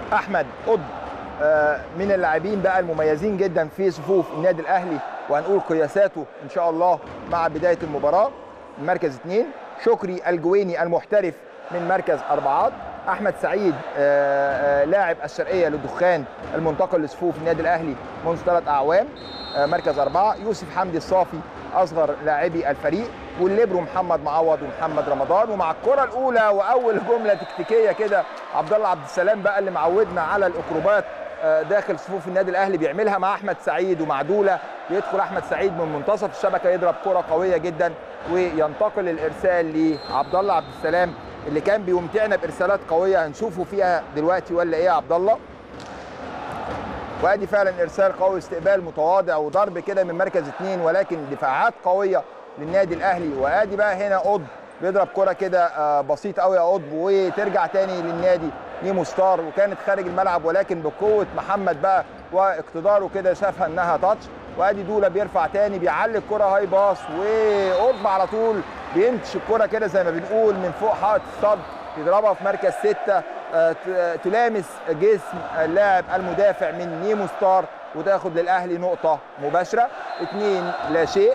احمد قطب آه، من اللاعبين بقى المميزين جدا في صفوف النادي الاهلي وهنقول قياساته ان شاء الله مع بدايه المباراه مركز اثنين شكري الجويني المحترف من مركز اربعات احمد سعيد آه، آه، لاعب الشرقيه للدخان المنتقل لصفوف النادي الاهلي منذ ثلاث اعوام آه، مركز اربعه يوسف حمدي الصافي اصغر لاعبي الفريق والليبرو محمد معوض ومحمد رمضان ومع الكره الاولى واول جمله تكتيكيه كده عبد الله عبد السلام بقى اللي معودنا على الاكروبات آه، داخل صفوف النادي الاهلي بيعملها مع احمد سعيد ومع دوله يدخل احمد سعيد من منتصف الشبكه يضرب كره قويه جدا وينتقل الارسال لعبد الله عبد السلام اللي كان بيمتعنا بارسالات قويه هنشوفه فيها دلوقتي ولا ايه يا عبد الله وادي فعلا ارسال قوي استقبال متواضع وضرب كده من مركز اثنين ولكن دفاعات قويه للنادي الاهلي وادي بقى هنا قطب بيضرب كره كده آه، بسيط قوي يا قطب وترجع تاني للنادي نيمو ستار وكانت خارج الملعب ولكن بقوه محمد بقى واقتداره كده شافها انها تاتش وادي دوله بيرفع تاني بيعلي الكره هاي باص وقطب على طول بينتش الكره كده زي ما بنقول من فوق حائط الصد يضربها في مركز ستة آه، ت- تلامس جسم اللاعب المدافع من نيمو ستار وتاخد للاهلي نقطه مباشره اتنين لا شيء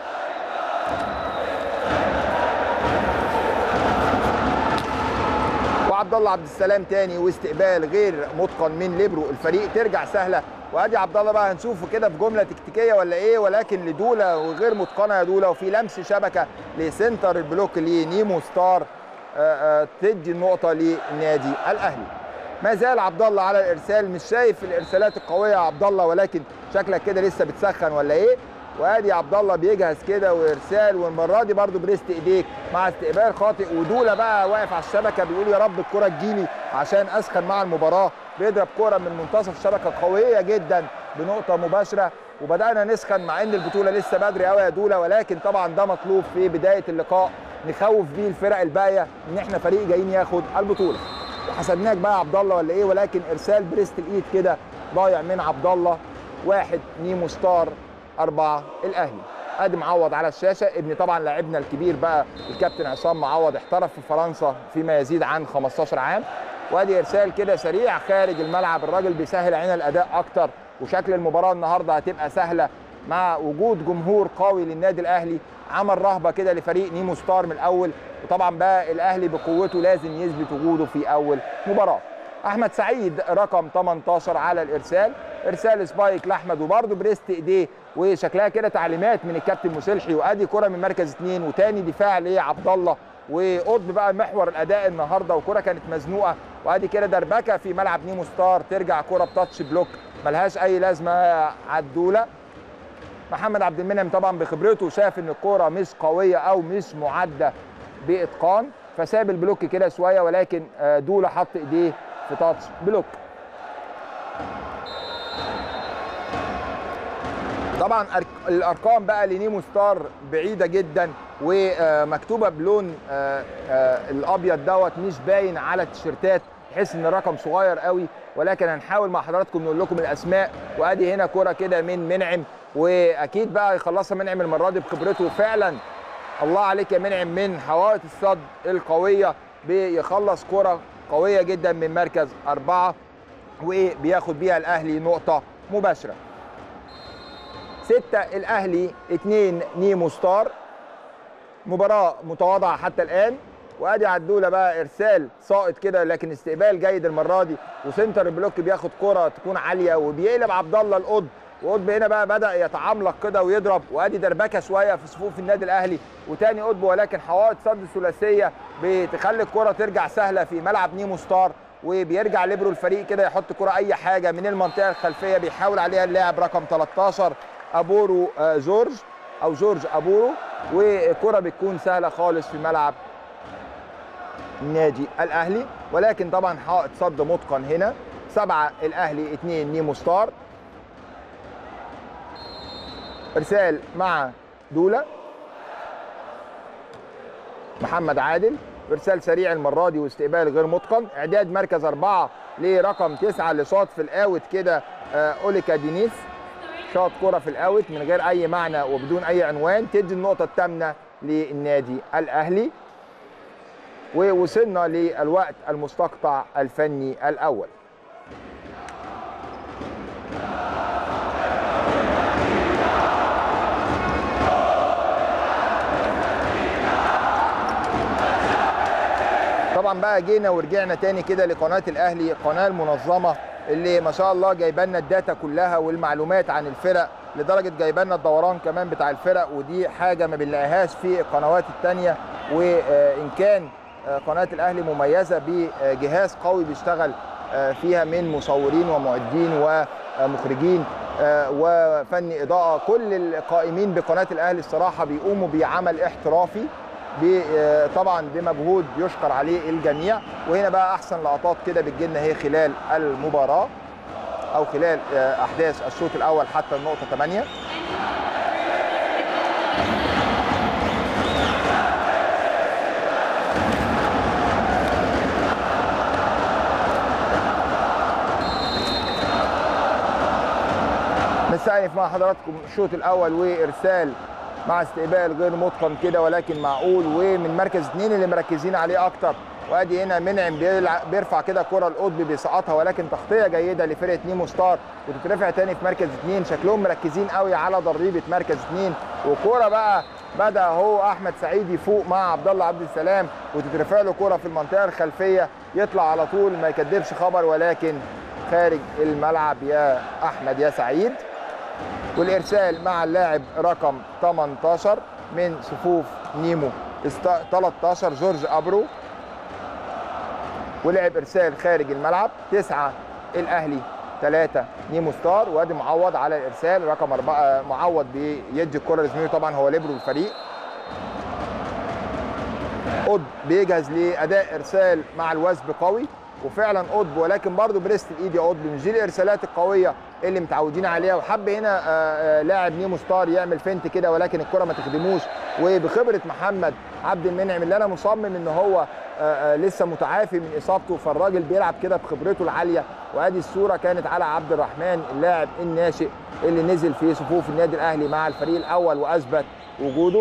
وعبد الله عبد السلام تاني واستقبال غير متقن من ليبرو الفريق ترجع سهله وادي عبد الله بقى هنشوفه كده في جمله تكتيكيه ولا ايه ولكن لدوله وغير متقنه يا دوله وفي لمس شبكه لسنتر البلوك لنيمو ستار آه، آه، تدي النقطه للنادي الاهلي ما زال عبد الله على الارسال مش شايف الارسالات القويه يا عبد الله ولكن شكلك كده لسه بتسخن ولا ايه وادي عبد الله بيجهز كده وارسال والمره دي برده بريست ايديك مع استقبال خاطئ ودوله بقى واقف على الشبكه بيقول يا رب الكره تجيلي عشان اسخن مع المباراه بيضرب كره من منتصف الشبكه قويه جدا بنقطه مباشره وبدانا نسخن مع ان البطوله لسه بدري قوي يا دوله ولكن طبعا ده مطلوب في بدايه اللقاء نخوف بيه الفرق الباقيه ان احنا فريق جايين ياخد البطوله وحسبناك بقى يا عبد الله ولا ايه ولكن ارسال بريست الايد كده ضايع من عبد الله واحد نيمو ستار أربعة الأهلي ادي معوض على الشاشة ابن طبعا لاعبنا الكبير بقى الكابتن عصام معوض احترف في فرنسا فيما يزيد عن 15 عام وادي ارسال كده سريع خارج الملعب الراجل بيسهل علينا الاداء اكتر وشكل المباراة النهاردة هتبقى سهلة مع وجود جمهور قوي للنادي الاهلي عمل رهبة كده لفريق نيمو ستار من الاول وطبعا بقى الاهلي بقوته لازم يثبت وجوده في اول مباراة احمد سعيد رقم 18 على الارسال ارسال سبايك لاحمد وبرده بريست ايديه وشكلها كده تعليمات من الكابتن مسلحي وادي كره من مركز اثنين وتاني دفاع لعبد الله وقطب بقى محور الاداء النهارده وكره كانت مزنوقه وادي كده دربكه في ملعب نيمو ستار ترجع كره بتاتش بلوك ملهاش اي لازمه عدوله محمد عبد المنعم طبعا بخبرته شاف ان الكوره مش قويه او مش معده باتقان فساب البلوك كده شويه ولكن آه، دوله حط ايديه في تاتش بلوك طبعا أرك- الارقام بقى لنيمو ستار بعيده جدا ومكتوبه بلون آه، آه، الابيض دوت مش باين على التيشيرتات تحس ان الرقم صغير قوي ولكن هنحاول مع حضراتكم نقول لكم الاسماء وادي هنا كره كده من منعم واكيد بقى يخلصها منعم المره دي بخبرته فعلا الله عليك يا منعم من حوائط الصد القويه بيخلص كره قويه جدا من مركز اربعه وبياخد بيها الاهلي نقطه مباشره ستة الأهلي اتنين نيمو ستار مباراة متواضعة حتى الآن وادي عدولة بقى ارسال ساقط كده لكن استقبال جيد المرة دي وسنتر البلوك بياخد كرة تكون عالية وبيقلب عبد الله القطب وقطب هنا بقى بدأ يتعملق كده ويضرب وادي دربكة شوية في صفوف النادي الأهلي وتاني قطب ولكن حوائط صد ثلاثية بتخلي الكرة ترجع سهلة في ملعب نيمو ستار وبيرجع ليبرو الفريق كده يحط كرة أي حاجة من المنطقة الخلفية بيحاول عليها اللاعب رقم 13 أبورو آه، جورج أو جورج أبورو وكرة بتكون سهلة خالص في ملعب النادي الاهلي ولكن طبعا حائط صد متقن هنا سبعه الاهلي اثنين نيمو ستار ارسال مع دوله محمد عادل ارسال سريع المره دي واستقبال غير متقن اعداد مركز اربعه لرقم تسعه اللي شاط في الاوت كده آه، اوليكا دينيس شاط كرة في الاوت من غير اي معنى وبدون اي عنوان تدي النقطه الثامنه للنادي الاهلي ووصلنا للوقت المستقطع الفني الاول طبعا بقى جينا ورجعنا تاني كده لقناه الاهلي القناه المنظمه اللي ما شاء الله جايبه لنا الداتا كلها والمعلومات عن الفرق لدرجه جايبه لنا الدوران كمان بتاع الفرق ودي حاجه ما بنلاقيهاش في القنوات الثانيه وان كان قناه الاهلي مميزه بجهاز قوي بيشتغل فيها من مصورين ومعدين ومخرجين وفني اضاءه كل القائمين بقناه الاهلي الصراحه بيقوموا بعمل احترافي طبعا بمجهود يشكر عليه الجميع وهنا بقى احسن لقطات كده بتجيلنا هي خلال المباراه او خلال احداث الشوط الاول حتى النقطه 8 مستأنف مع حضراتكم الشوط الاول وارسال مع استقبال غير متقن كده ولكن معقول ومن مركز اثنين اللي مركزين عليه اكتر وادي هنا منعم بيرفع كده كره القطب بيسقطها ولكن تغطيه جيده لفرقه نيمو ستار وتترفع تاني في مركز اثنين شكلهم مركزين قوي على ضريبه مركز اثنين وكوره بقى بدا هو احمد سعيد يفوق مع عبد الله عبد السلام وتترفع له كوره في المنطقه الخلفيه يطلع على طول ما يكدبش خبر ولكن خارج الملعب يا احمد يا سعيد والارسال مع اللاعب رقم 18 من صفوف نيمو 13 جورج ابرو ولعب ارسال خارج الملعب تسعه الاهلي ثلاثه نيمو ستار وادي معوض على الارسال رقم اربعه معوض بيدي الكره لزميله طبعا هو ليبرو الفريق قطب بيجهز لاداء ارسال مع الوثب قوي وفعلا قطب ولكن برضه بريست الايد يا قطب مش دي الارسالات القويه اللي متعودين عليها وحب هنا لاعب نيمو ستار يعمل فنت كده ولكن الكره ما تخدموش وبخبره محمد عبد المنعم اللي انا مصمم ان هو لسه متعافي من اصابته فالراجل بيلعب كده بخبرته العاليه وادي الصوره كانت على عبد الرحمن اللاعب الناشئ اللي نزل في صفوف النادي الاهلي مع الفريق الاول واثبت وجوده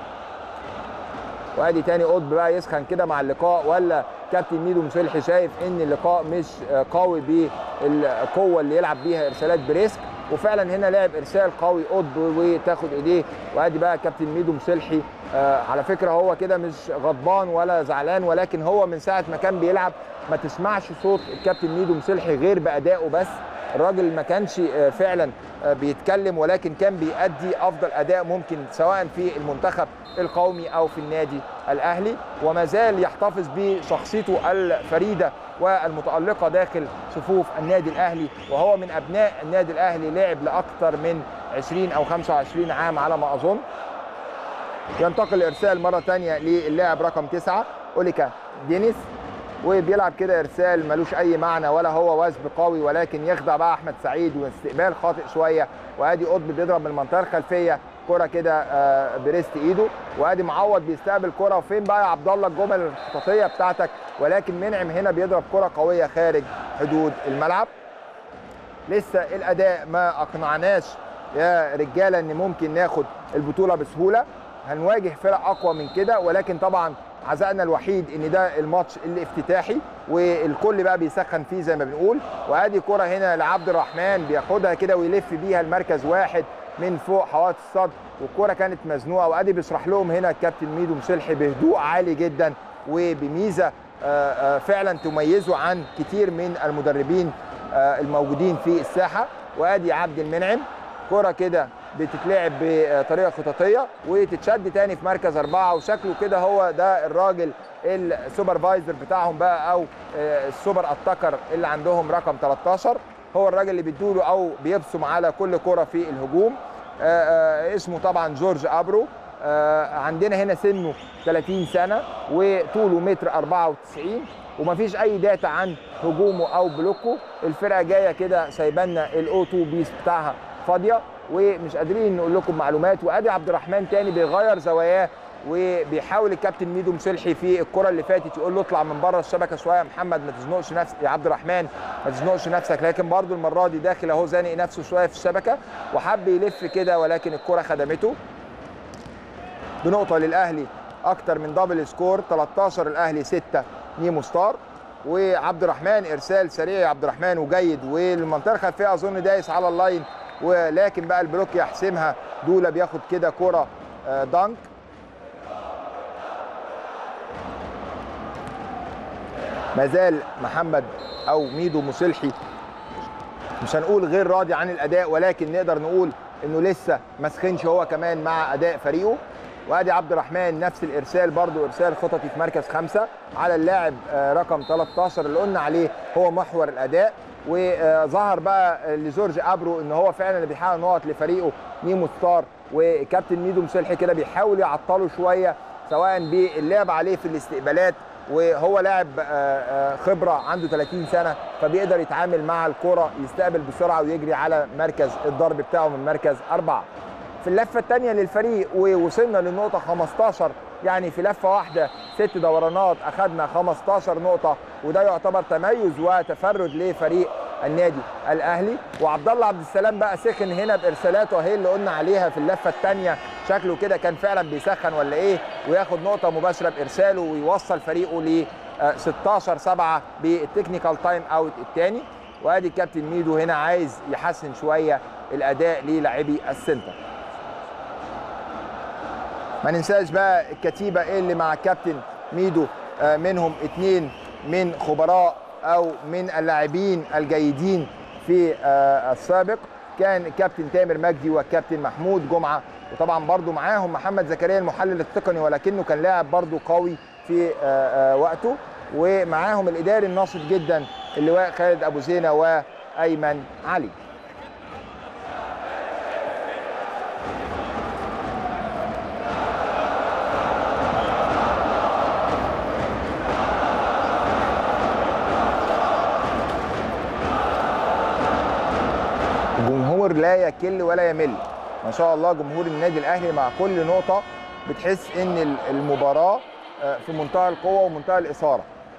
وادي تاني قطب بقى يسخن كده مع اللقاء ولا كابتن ميدو مسلحي شايف ان اللقاء مش قوي بالقوه اللي يلعب بيها ارسالات بريسك وفعلا هنا لعب ارسال قوي قطب وتاخد ايديه وادي بقى كابتن ميدو مسلحي آه على فكره هو كده مش غضبان ولا زعلان ولكن هو من ساعه ما كان بيلعب ما تسمعش صوت الكابتن ميدو مسلحي غير بادائه بس الراجل ما كانش فعلا بيتكلم ولكن كان بيأدي افضل اداء ممكن سواء في المنتخب القومي او في النادي الاهلي وما زال يحتفظ بشخصيته الفريده والمتالقه داخل صفوف النادي الاهلي وهو من ابناء النادي الاهلي لعب لاكثر من 20 او 25 عام على ما اظن ينتقل الارسال مره ثانيه للاعب رقم 9 اوليكا دينيس وبيلعب كده ارسال ملوش اي معنى ولا هو وثب قوي ولكن يخدع بقى احمد سعيد واستقبال خاطئ شويه وادي قطب بيضرب من المنطقه الخلفيه كره كده بريست ايده وادي معوض بيستقبل كره وفين بقى يا عبد الله الجمل الخططيه بتاعتك ولكن منعم هنا بيضرب كره قويه خارج حدود الملعب لسه الاداء ما اقنعناش يا رجاله ان ممكن ناخد البطوله بسهوله هنواجه فرق اقوى من كده ولكن طبعا عزائنا الوحيد ان ده الماتش الافتتاحي والكل بقى بيسخن فيه زي ما بنقول وادي كره هنا لعبد الرحمن بياخدها كده ويلف بيها المركز واحد من فوق حوائط الصد والكره كانت مزنوقه وادي بيشرح لهم هنا الكابتن ميدو مسلحي بهدوء عالي جدا وبميزه فعلا تميزه عن كتير من المدربين الموجودين في الساحه وادي عبد المنعم كره كده بتتلعب بطريقه خططيه وتتشد تاني في مركز اربعه وشكله كده هو ده الراجل السوبرفايزر بتاعهم بقى او السوبر اتاكر اللي عندهم رقم 13 هو الراجل اللي بيدوله او بيبصم على كل كره في الهجوم اسمه طبعا جورج ابرو عندنا هنا سنه 30 سنه وطوله متر 94 ومفيش اي داتا عن هجومه او بلوكه الفرقه جايه كده سايبانا الاو 2 بيس بتاعها فاضيه ومش قادرين نقول لكم معلومات وادي عبد الرحمن تاني بيغير زواياه وبيحاول الكابتن ميدو مسلحي في الكره اللي فاتت يقول له اطلع من بره الشبكه شويه يا محمد ما تزنقش نفسك يا عبد الرحمن ما تزنقش نفسك لكن برده المره دي داخل اهو زانق نفسه شويه في الشبكه وحب يلف كده ولكن الكره خدمته بنقطه للاهلي اكتر من دبل سكور 13 الاهلي 6 نيمو ستار وعبد الرحمن ارسال سريع يا عبد الرحمن وجيد والمنطقه الخلفيه اظن دايس على اللاين ولكن بقى البلوك يحسمها دولا بياخد كده كره دانك ما زال محمد او ميدو مصلحي مش هنقول غير راضي عن الاداء ولكن نقدر نقول انه لسه ما سخنش هو كمان مع اداء فريقه وادي عبد الرحمن نفس الارسال برضو ارسال خططي في مركز خمسة على اللاعب رقم 13 اللي قلنا عليه هو محور الاداء وظهر بقى لجورج ابرو ان هو فعلا اللي بيحقق نقط لفريقه نيمو ستار وكابتن ميدو مسلحي كده بيحاول يعطله شويه سواء باللعب عليه في الاستقبالات وهو لاعب خبره عنده 30 سنه فبيقدر يتعامل مع الكره يستقبل بسرعه ويجري على مركز الضرب بتاعه من مركز اربعه. في اللفه الثانيه للفريق ووصلنا للنقطه 15 يعني في لفه واحده ست دورانات اخذنا 15 نقطه وده يعتبر تميز وتفرد لفريق النادي الاهلي وعبد الله عبد السلام بقى سخن هنا بارسالاته اهي اللي قلنا عليها في اللفه الثانيه شكله كده كان فعلا بيسخن ولا ايه وياخد نقطه مباشره بارساله ويوصل فريقه ل 16 7 بالتكنيكال تايم اوت الثاني وادي الكابتن ميدو هنا عايز يحسن شويه الاداء للاعبي السنتر ما ننساش بقى الكتيبه اللي مع الكابتن ميدو منهم اثنين من خبراء او من اللاعبين الجيدين في السابق كان الكابتن تامر مجدي والكابتن محمود جمعه وطبعا برضو معاهم محمد زكريا المحلل التقني ولكنه كان لاعب برضو قوي في وقته ومعاهم الاداري الناشط جدا اللواء خالد ابو زينه وايمن علي الجمهور لا يكل ولا يمل ما شاء الله جمهور النادي الاهلي مع كل نقطه بتحس ان المباراه في منتهى القوه ومنتهى الاثاره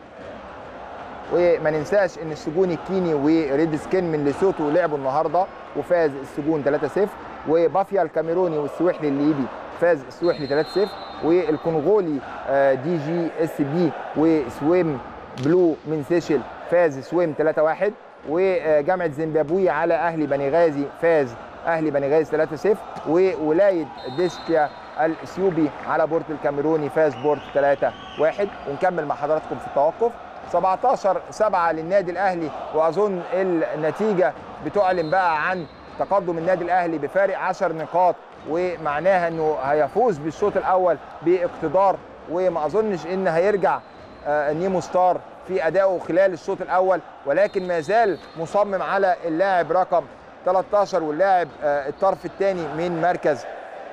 وما ننساش ان السجون الكيني وريد سكين من ليسوتو لعبوا النهارده وفاز السجون 3-0 وبافيا الكاميروني والسويحلي الليبي فاز السويحلي 3-0 والكونغولي دي جي اس بي وسويم بلو من سيشل فاز سويم 3-1 وجامعه زيمبابوي على اهلي بني غازي فاز اهلي بني غازي 3-0 وولايه ديسكيا الاثيوبي على بورت الكاميروني فاز بورت 3-1 ونكمل مع حضراتكم في التوقف 17 7 للنادي الاهلي واظن النتيجه بتعلن بقى عن تقدم النادي الاهلي بفارق 10 نقاط ومعناها انه هيفوز بالشوط الاول باقتدار وما اظنش ان هيرجع نيمو ستار في ادائه خلال الشوط الاول ولكن ما زال مصمم على اللاعب رقم 13 واللاعب الطرف الثاني من مركز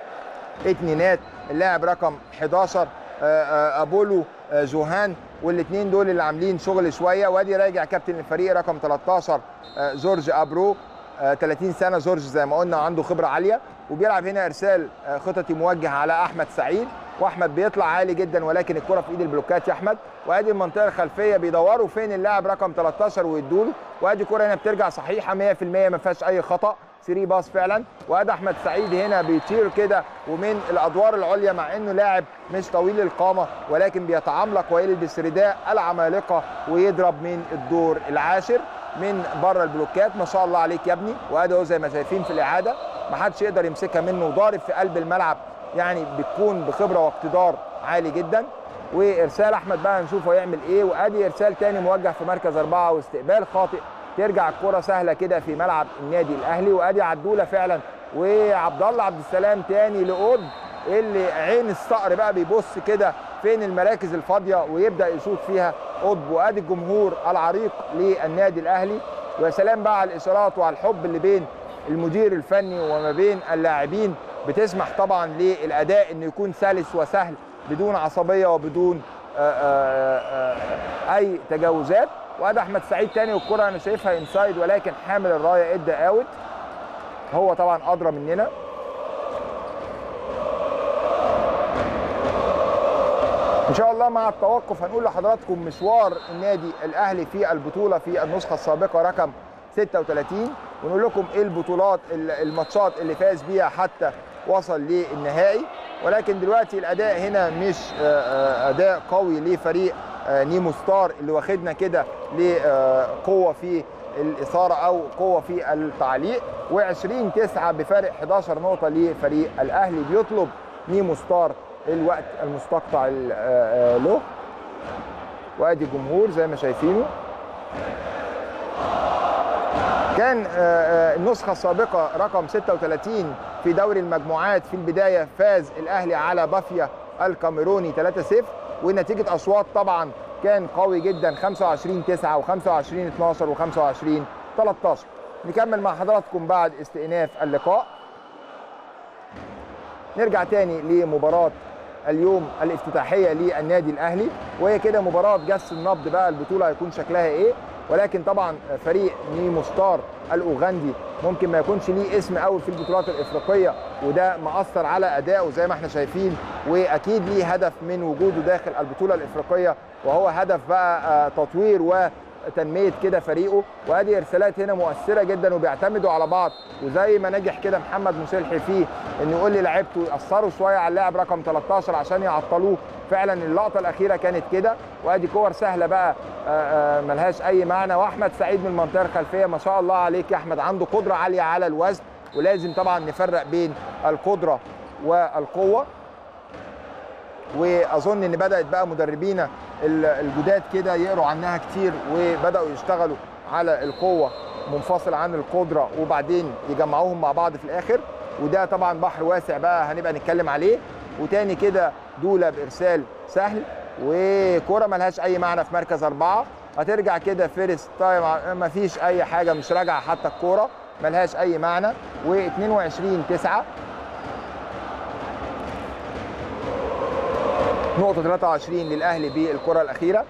اتنينات اللاعب رقم 11 ابولو جوهان والاثنين دول اللي عاملين شغل شويه وادي راجع كابتن الفريق رقم 13 جورج ابرو 30 سنه جورج زي ما قلنا عنده خبره عاليه وبيلعب هنا ارسال خططي موجه على احمد سعيد واحمد بيطلع عالي جدا ولكن الكره في ايد البلوكات يا احمد وادي المنطقه الخلفيه بيدوروا فين اللاعب رقم 13 ويدوا له وادي كره هنا بترجع صحيحه 100% ما فيهاش اي خطا 3 باص فعلا وادي احمد سعيد هنا بيطير كده ومن الادوار العليا مع انه لاعب مش طويل القامه ولكن بيتعملق ويلبس رداء العمالقه ويضرب من الدور العاشر من بره البلوكات ما شاء الله عليك يا ابني وادي اهو زي ما شايفين في الاعاده ما حدش يقدر يمسكها منه وضارب في قلب الملعب يعني بتكون بخبره واقتدار عالي جدا وارسال احمد بقى نشوف هو يعمل ايه وادي ارسال تاني موجه في مركز اربعه واستقبال خاطئ ترجع الكره سهله كده في ملعب النادي الاهلي وادي عدوله فعلا وعبد الله عبد السلام تاني لقود اللي عين الصقر بقى بيبص كده فين المراكز الفاضيه ويبدا يشوط فيها قطب وادي الجمهور العريق للنادي الاهلي ويا سلام بقى على الاشارات وعلى الحب اللي بين المدير الفني وما بين اللاعبين بتسمح طبعا للاداء انه يكون سلس وسهل بدون عصبيه وبدون آآ آآ اي تجاوزات وادي احمد سعيد تاني والكره انا شايفها انسايد ولكن حامل الرايه ادى اوت هو طبعا ادرى مننا ان شاء الله مع التوقف هنقول لحضراتكم مشوار النادي الاهلي في البطوله في النسخه السابقه رقم 36 ونقول لكم ايه البطولات الماتشات اللي فاز بيها حتى وصل للنهائي ولكن دلوقتي الاداء هنا مش اداء قوي لفريق نيمو ستار اللي واخدنا كده لقوه في الاثاره او قوه في التعليق و20 9 بفارق 11 نقطه لفريق الاهلي بيطلب نيمو ستار الوقت المستقطع له وادي الجمهور زي ما شايفينه كان النسخة السابقة رقم 36 في دوري المجموعات في البداية فاز الأهلي على بافيا الكاميروني 3-0 ونتيجة أصوات طبعا كان قوي جدا 25 9 و25 12 و25 13 نكمل مع حضراتكم بعد استئناف اللقاء نرجع تاني لمباراة اليوم الافتتاحية للنادي الأهلي وهي كده مباراة جس النبض بقى البطولة هيكون شكلها إيه ولكن طبعا فريق نيمو ستار الاوغندي ممكن ما يكونش ليه اسم قوي في البطولات الافريقيه وده مأثر على ادائه زي ما احنا شايفين واكيد ليه هدف من وجوده داخل البطوله الافريقيه وهو هدف بقى تطوير وتنميه كده فريقه وادي ارسالات هنا مؤثره جدا وبيعتمدوا على بعض وزي ما نجح كده محمد مسلحي فيه انه يقول للاعيبته ياثروا شويه على اللاعب رقم 13 عشان يعطلوه فعلا اللقطه الاخيره كانت كده وادي كور سهله بقى ملهاش اي معنى واحمد سعيد من المنطقه الخلفيه ما شاء الله عليك يا احمد عنده قدره عاليه على الوزن ولازم طبعا نفرق بين القدره والقوه واظن ان بدات بقى مدربينا الجداد كده يقروا عنها كتير وبداوا يشتغلوا على القوه منفصل عن القدره وبعدين يجمعوهم مع بعض في الاخر وده طبعا بحر واسع بقى هنبقى نتكلم عليه وتاني كده دوله بارسال سهل وكوره ملهاش اي معنى في مركز اربعه هترجع كده فيرست تايم ما فيش اي حاجه مش راجعه حتى الكوره ملهاش اي معنى و22 9 نقطة 23 للأهلي بالكرة الأخيرة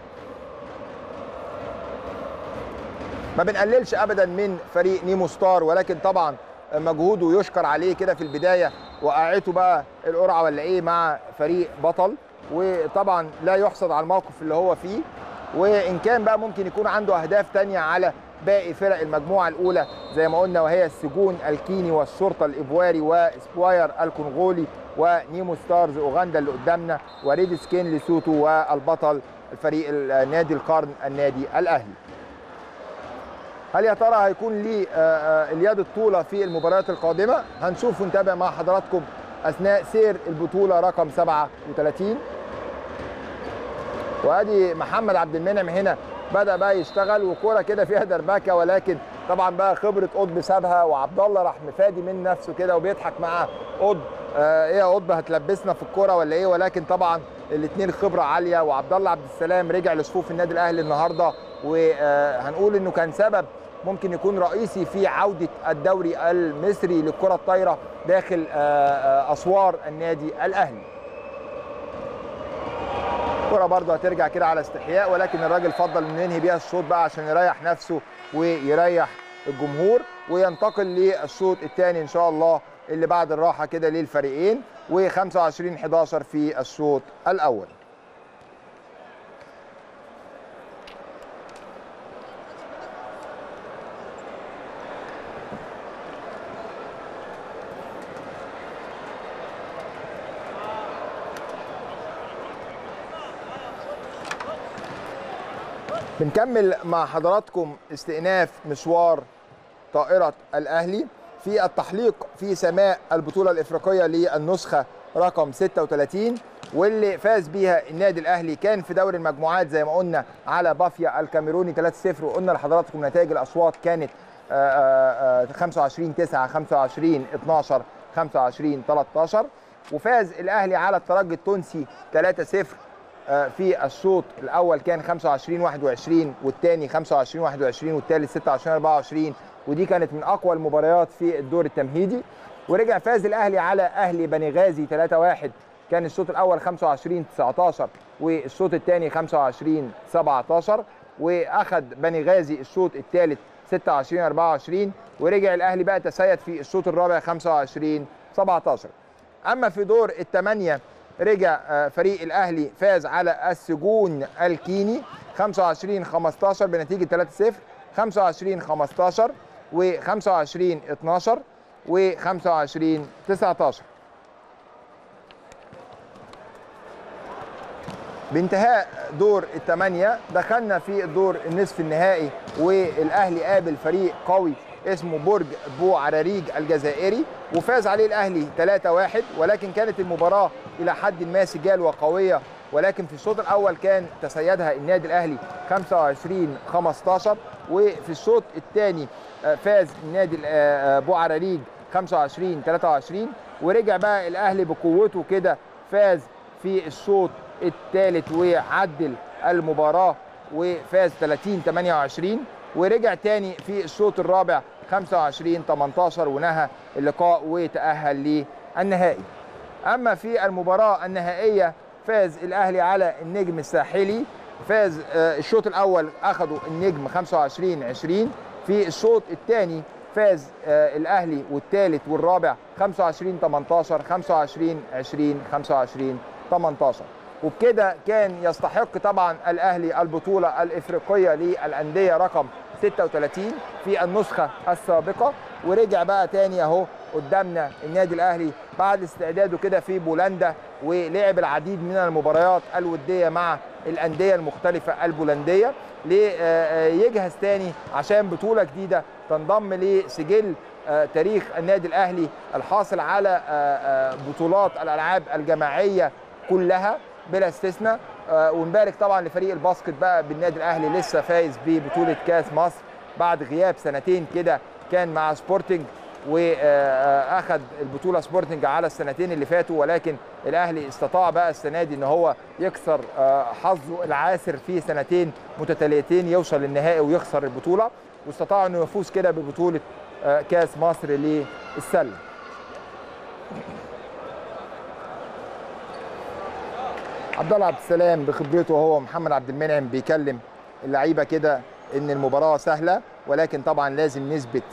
ما بنقللش أبدا من فريق نيمو ستار ولكن طبعا مجهوده يشكر عليه كده في البداية وقعته بقى القرعة ولا إيه مع فريق بطل وطبعا لا يحصد على الموقف اللي هو فيه وإن كان بقى ممكن يكون عنده أهداف تانية على باقي فرق المجموعة الأولى زي ما قلنا وهي السجون الكيني والشرطة الإيفواري وسبواير الكونغولي ونيمو ستارز أوغندا اللي قدامنا وريد سكين لسوتو والبطل الفريق نادي القرن النادي الأهلي هل يا ترى هيكون ليه اليد الطولة في المباريات القادمة هنشوف ونتابع مع حضراتكم أثناء سير البطولة رقم 37 وادي محمد عبد المنعم هنا بدا بقى يشتغل وكوره كده فيها دربكه ولكن طبعا بقى خبره قطب سابها وعبد الله راح مفادي من نفسه كده وبيضحك مع قطب آه ايه يا قطب هتلبسنا في الكوره ولا ايه ولكن طبعا الاثنين خبره عاليه وعبد الله عبد السلام رجع لصفوف النادي الاهلي النهارده وهنقول انه كان سبب ممكن يكون رئيسي في عوده الدوري المصري للكره الطايره داخل آه اسوار النادي الاهلي الكره برضه هترجع كده على استحياء ولكن الراجل فضل انه ينهي بيها الشوط بقى عشان يريح نفسه ويريح الجمهور وينتقل للشوط الثاني ان شاء الله اللي بعد الراحه كده للفريقين و25 11 في الشوط الاول بنكمل مع حضراتكم استئناف مشوار طائرة الأهلي في التحليق في سماء البطولة الإفريقية للنسخة رقم 36 واللي فاز بيها النادي الأهلي كان في دوري المجموعات زي ما قلنا على بافيا الكاميروني 3-0 وقلنا لحضراتكم نتائج الأصوات كانت 25 9 25 12 25 13 وفاز الأهلي على الترجي التونسي 3-0 في الشوط الاول كان 25 21 والثاني 25 21 والثالث 26 24 ودي كانت من اقوى المباريات في الدور التمهيدي ورجع فاز الاهلي على اهلي بني غازي 3 1 كان الشوط الاول 25 19 والشوط الثاني 25 17 واخذ بني غازي الشوط الثالث 26 24 ورجع الاهلي بقى تسيد في الشوط الرابع 25 17 اما في دور الثمانيه رجع فريق الاهلي فاز على السجون الكيني 25 15 بنتيجه 3 0 25 15 و25 12 و25 19 بانتهاء دور الثمانية دخلنا في الدور النصف النهائي والأهلي قابل فريق قوي اسمه برج بو عراريج الجزائري وفاز عليه الأهلي 3-1 ولكن كانت المباراة إلى حد ما سجال وقوية ولكن في الشوط الاول كان تسيدها النادي الاهلي 25 15 وفي الشوط الثاني فاز النادي ابو عراريج 25 23 ورجع بقى الاهلي بقوته كده فاز في الشوط الثالث وعدل المباراه وفاز 30 28 ورجع تاني في الشوط الرابع 25 18 ونهى اللقاء وتأهل للنهائي أما في المباراة النهائية فاز الأهلي على النجم الساحلي فاز الشوط الأول أخذوا النجم 25 20 في الشوط الثاني فاز الأهلي والثالث والرابع 25 18 25 20 25 18 وبكده كان يستحق طبعا الاهلي البطوله الافريقيه للانديه رقم 36 في النسخه السابقه ورجع بقى تاني اهو قدامنا النادي الاهلي بعد استعداده كده في بولندا ولعب العديد من المباريات الوديه مع الانديه المختلفه البولنديه ليجهز تاني عشان بطوله جديده تنضم لسجل تاريخ النادي الاهلي الحاصل على بطولات الالعاب الجماعيه كلها بلا استثناء آه ونبارك طبعا لفريق الباسكت بقى بالنادي الاهلي لسه فايز ببطوله كاس مصر بعد غياب سنتين كده كان مع سبورتنج واخذ البطوله سبورتنج على السنتين اللي فاتوا ولكن الاهلي استطاع بقى السنه دي ان هو يكسر آه حظه العاسر في سنتين متتاليتين يوصل للنهائي ويخسر البطوله واستطاع انه يفوز كده ببطوله آه كاس مصر للسله عبد الله عبد السلام بخبرته هو محمد عبد المنعم بيكلم اللعيبه كده ان المباراه سهله ولكن طبعا لازم نثبت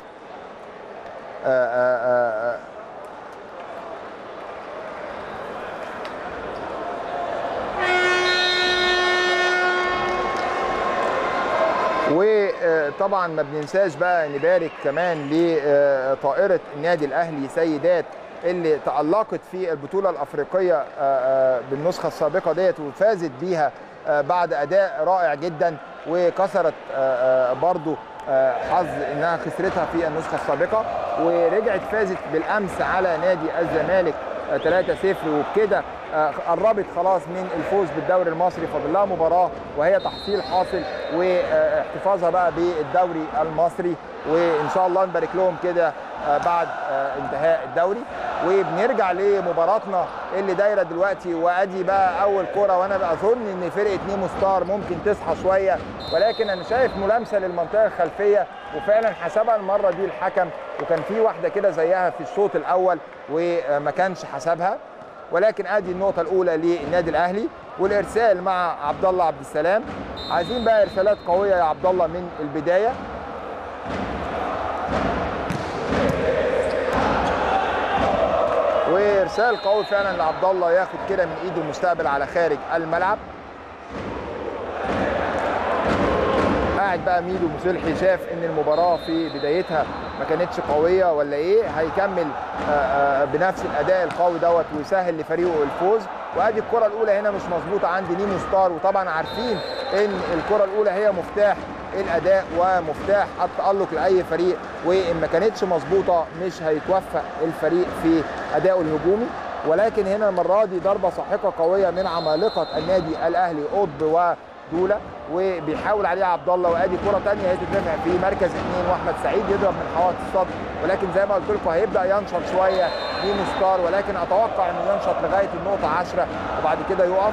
وطبعا ما بننساش بقى نبارك كمان لطائره النادي الاهلي سيدات اللي تألقت في البطولة الأفريقية بالنسخة السابقة ديت وفازت بيها بعد أداء رائع جدا وكسرت برضو حظ انها خسرتها في النسخه السابقه ورجعت فازت بالامس على نادي الزمالك 3-0 وبكده قربت خلاص من الفوز بالدوري المصري فاضل لها مباراه وهي تحصيل حاصل واحتفاظها بقى بالدوري المصري وان شاء الله نبارك لهم كده بعد انتهاء الدوري وبنرجع لمباراتنا اللي دايره دلوقتي وادي بقى اول كوره وانا اظن ان فرقه نيمو ستار ممكن تصحى شويه ولكن انا شايف ملامسه للمنطقه الخلفيه وفعلا حسبها المره دي الحكم وكان في واحده كده زيها في الشوط الاول وما كانش حسبها ولكن ادي النقطه الاولى للنادي الاهلي والارسال مع عبد الله عبد السلام عايزين بقى ارسالات قويه يا عبد الله من البدايه وارسال قوي فعلا لعبد الله ياخد كده من ايده المستقبل على خارج الملعب قاعد بقى ميدو مسلحي شاف ان المباراه في بدايتها ما كانتش قويه ولا ايه هيكمل بنفس الاداء القوي دوت ويسهل لفريقه الفوز وادي الكره الاولى هنا مش مظبوطه عند نيمو ستار وطبعا عارفين ان الكره الاولى هي مفتاح الاداء ومفتاح التالق لاي فريق وان ما كانتش مظبوطه مش هيتوفق الفريق في ادائه الهجومي ولكن هنا المره دي ضربه ساحقه قويه من عمالقه النادي الاهلي قطب ودوله وبيحاول عليها عبد الله وادي كره ثانيه هي تدافع في مركز اثنين واحمد سعيد يضرب من حوائط الصدر ولكن زي ما قلت لكم هيبدا ينشط شويه نيمو ستار ولكن اتوقع انه ينشط لغايه النقطه 10 وبعد كده يقف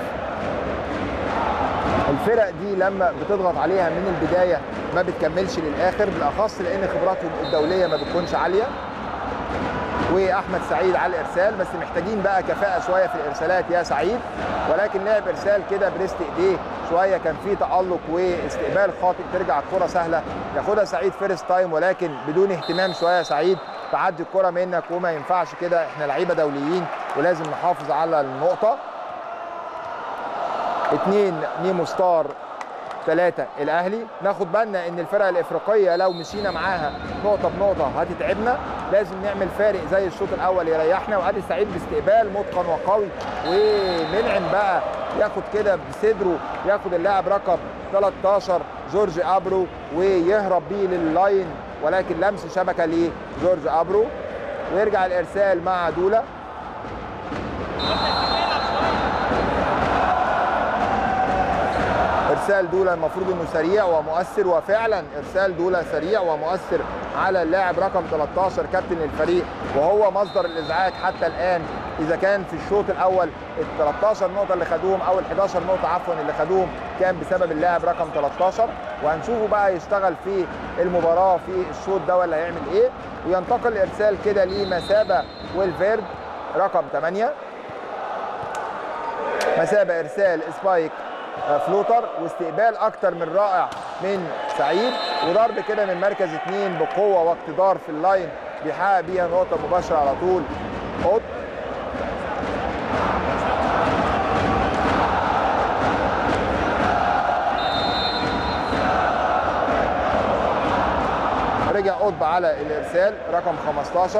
الفرق دي لما بتضغط عليها من البدايه ما بتكملش للاخر بالاخص لان خبراتهم الدوليه ما بتكونش عاليه واحمد سعيد على الارسال بس محتاجين بقى كفاءه شويه في الارسالات يا سعيد ولكن لعب ارسال كده بريست ايديه شويه كان فيه تالق واستقبال خاطئ ترجع الكره سهله ياخدها سعيد فيرست تايم ولكن بدون اهتمام شويه سعيد تعدي الكره منك وما ينفعش كده احنا لعيبه دوليين ولازم نحافظ على النقطه اثنين نيمو ستار ثلاثة الأهلي ناخد بالنا إن الفرق الإفريقية لو مشينا معاها نقطة بنقطة هتتعبنا لازم نعمل فارق زي الشوط الأول يريحنا وأدي سعيد باستقبال متقن وقوي ومنعم بقى ياخد كده بصدره ياخد اللاعب رقم 13 جورج أبرو ويهرب بيه لللاين ولكن لمس شبكة لجورج أبرو ويرجع الإرسال مع دولا ارسال دولا المفروض انه سريع ومؤثر وفعلا ارسال دولا سريع ومؤثر على اللاعب رقم 13 كابتن الفريق وهو مصدر الازعاج حتى الان اذا كان في الشوط الاول ال 13 نقطه اللي خدوهم او ال 11 نقطه عفوا اللي خدوهم كان بسبب اللاعب رقم 13 وهنشوفه بقى يشتغل في المباراه في الشوط ده ولا هيعمل ايه وينتقل الارسال كده لمسابه ويلفيرد رقم 8 مسابه ارسال سبايك فلوتر واستقبال اكتر من رائع من سعيد وضرب كده من مركز اثنين بقوه واقتدار في اللاين بيحقق بيها نقطه مباشره على طول قط رجع قطب على الارسال رقم 15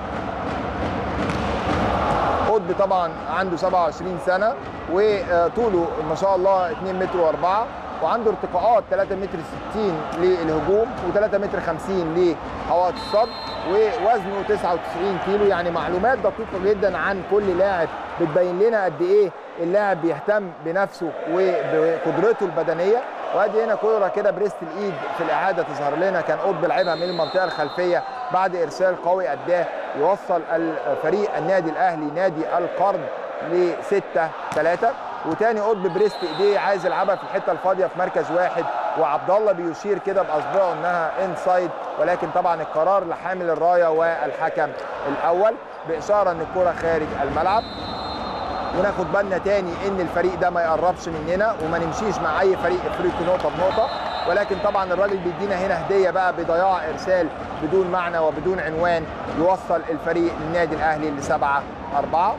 قطب طبعا عنده 27 سنه وطوله ما شاء الله 2 متر و4 وعنده ارتقاءات 3 متر 60 للهجوم و3 متر 50 لحوائط الصد ووزنه 99 كيلو يعني معلومات دقيقه جدا عن كل لاعب بتبين لنا قد ايه اللاعب بيهتم بنفسه وبقدرته البدنيه وادي هنا كوره كده بريست الايد في الاعاده تظهر لنا كان قطب لعبها من المنطقه الخلفيه بعد ارسال قوي اداه يوصل الفريق النادي الاهلي نادي القرن ل 6 3 وتاني قطب بريست ايديه عايز يلعبها في الحته الفاضيه في مركز واحد وعبد الله بيشير كده باصبعه انها انسايد ولكن طبعا القرار لحامل الرايه والحكم الاول باشاره ان الكره خارج الملعب وناخد بالنا تاني ان الفريق ده ما يقربش مننا وما نمشيش مع اي فريق افريقي نقطه بنقطه ولكن طبعا الراجل بيدينا هنا هديه بقى بضياع ارسال بدون معنى وبدون عنوان يوصل الفريق للنادي الاهلي لسبعه اربعه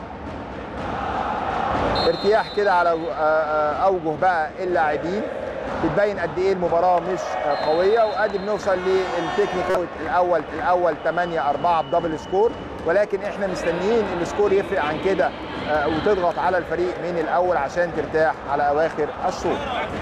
ارتياح كده على اوجه بقى اللاعبين بتبين قد ايه المباراه مش قويه وادي بنوصل للتكنيك الاول الاول 8 4 بدبل سكور ولكن احنا مستنيين السكور يفرق عن كده وتضغط على الفريق من الاول عشان ترتاح على اواخر الشوط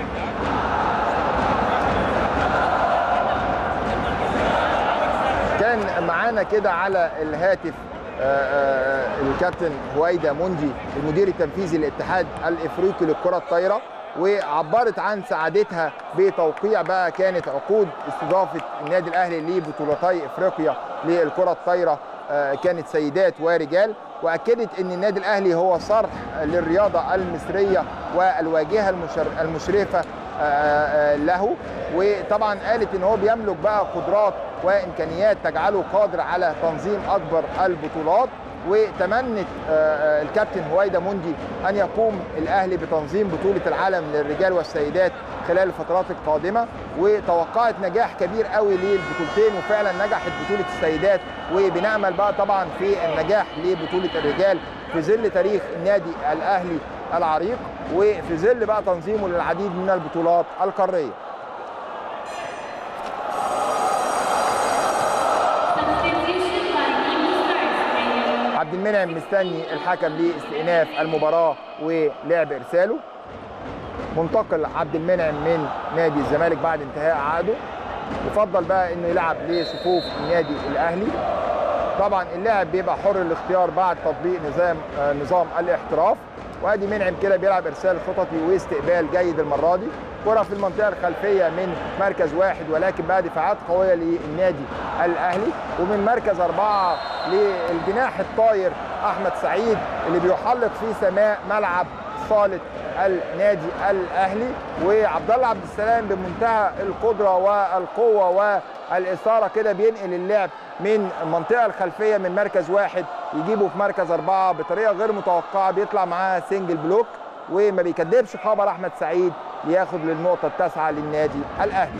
كان معانا كده على الهاتف الكابتن هويدا موندي المدير التنفيذي للاتحاد الافريقي للكره الطايره وعبرت عن سعادتها بتوقيع بقى كانت عقود استضافه النادي الاهلي لبطولتي افريقيا للكره الطايره كانت سيدات ورجال واكدت ان النادي الاهلي هو صرح للرياضه المصريه والواجهه المشرفه له وطبعا قالت ان هو بيملك بقى قدرات وامكانيات تجعله قادر على تنظيم اكبر البطولات وتمنت الكابتن هويدا موندي ان يقوم الاهلي بتنظيم بطوله العالم للرجال والسيدات خلال الفترات القادمه وتوقعت نجاح كبير قوي للبطولتين وفعلا نجحت بطوله السيدات وبنامل بقى طبعا في النجاح لبطوله الرجال في ظل تاريخ النادي الاهلي العريق وفي ظل بقى تنظيمه للعديد من البطولات القاريه عبد المنعم مستني الحكم لاستئناف المباراه ولعب ارساله منتقل عبد المنعم من نادي الزمالك بعد انتهاء عقده يفضل بقى انه يلعب لصفوف النادي الاهلي طبعا اللاعب بيبقى حر الاختيار بعد تطبيق نظام آه نظام الاحتراف وادي منعم كده بيلعب ارسال خططي واستقبال جيد المره دي كره في المنطقه الخلفيه من مركز واحد ولكن بقى دفاعات قويه للنادي الاهلي ومن مركز اربعه للجناح الطاير احمد سعيد اللي بيحلق في سماء ملعب صاله النادي الاهلي وعبد الله عبد السلام بمنتهى القدره والقوه والاثاره كده بينقل اللعب من المنطقه الخلفيه من مركز واحد يجيبه في مركز اربعه بطريقه غير متوقعه بيطلع معاه سنجل بلوك وما بيكدبش خبر احمد سعيد ياخد للنقطه التاسعه للنادي الاهلي.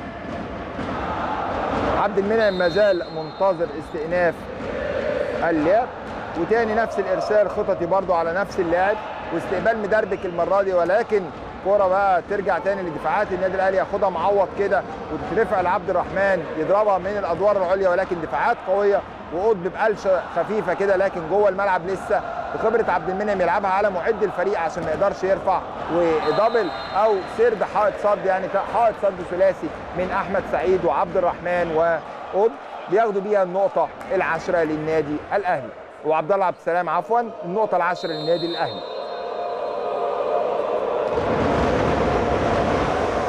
عبد المنعم ما زال منتظر استئناف اللعب وتاني نفس الارسال خططي برضو على نفس اللاعب واستقبال مدربك المره دي ولكن كوره بقى ترجع تاني لدفاعات النادي الاهلي ياخدها معوض كده وتترفع لعبد الرحمن يضربها من الادوار العليا ولكن دفاعات قويه وقطب بقلشه خفيفه كده لكن جوه الملعب لسه بخبره عبد المنعم يلعبها على معد الفريق عشان ما يقدرش يرفع ودبل او سرد حائط صد يعني حائط صد ثلاثي من احمد سعيد وعبد الرحمن وقطب بياخدوا بيها النقطه العاشره للنادي الاهلي وعبد الله عبد السلام عفوا النقطه العاشره للنادي الاهلي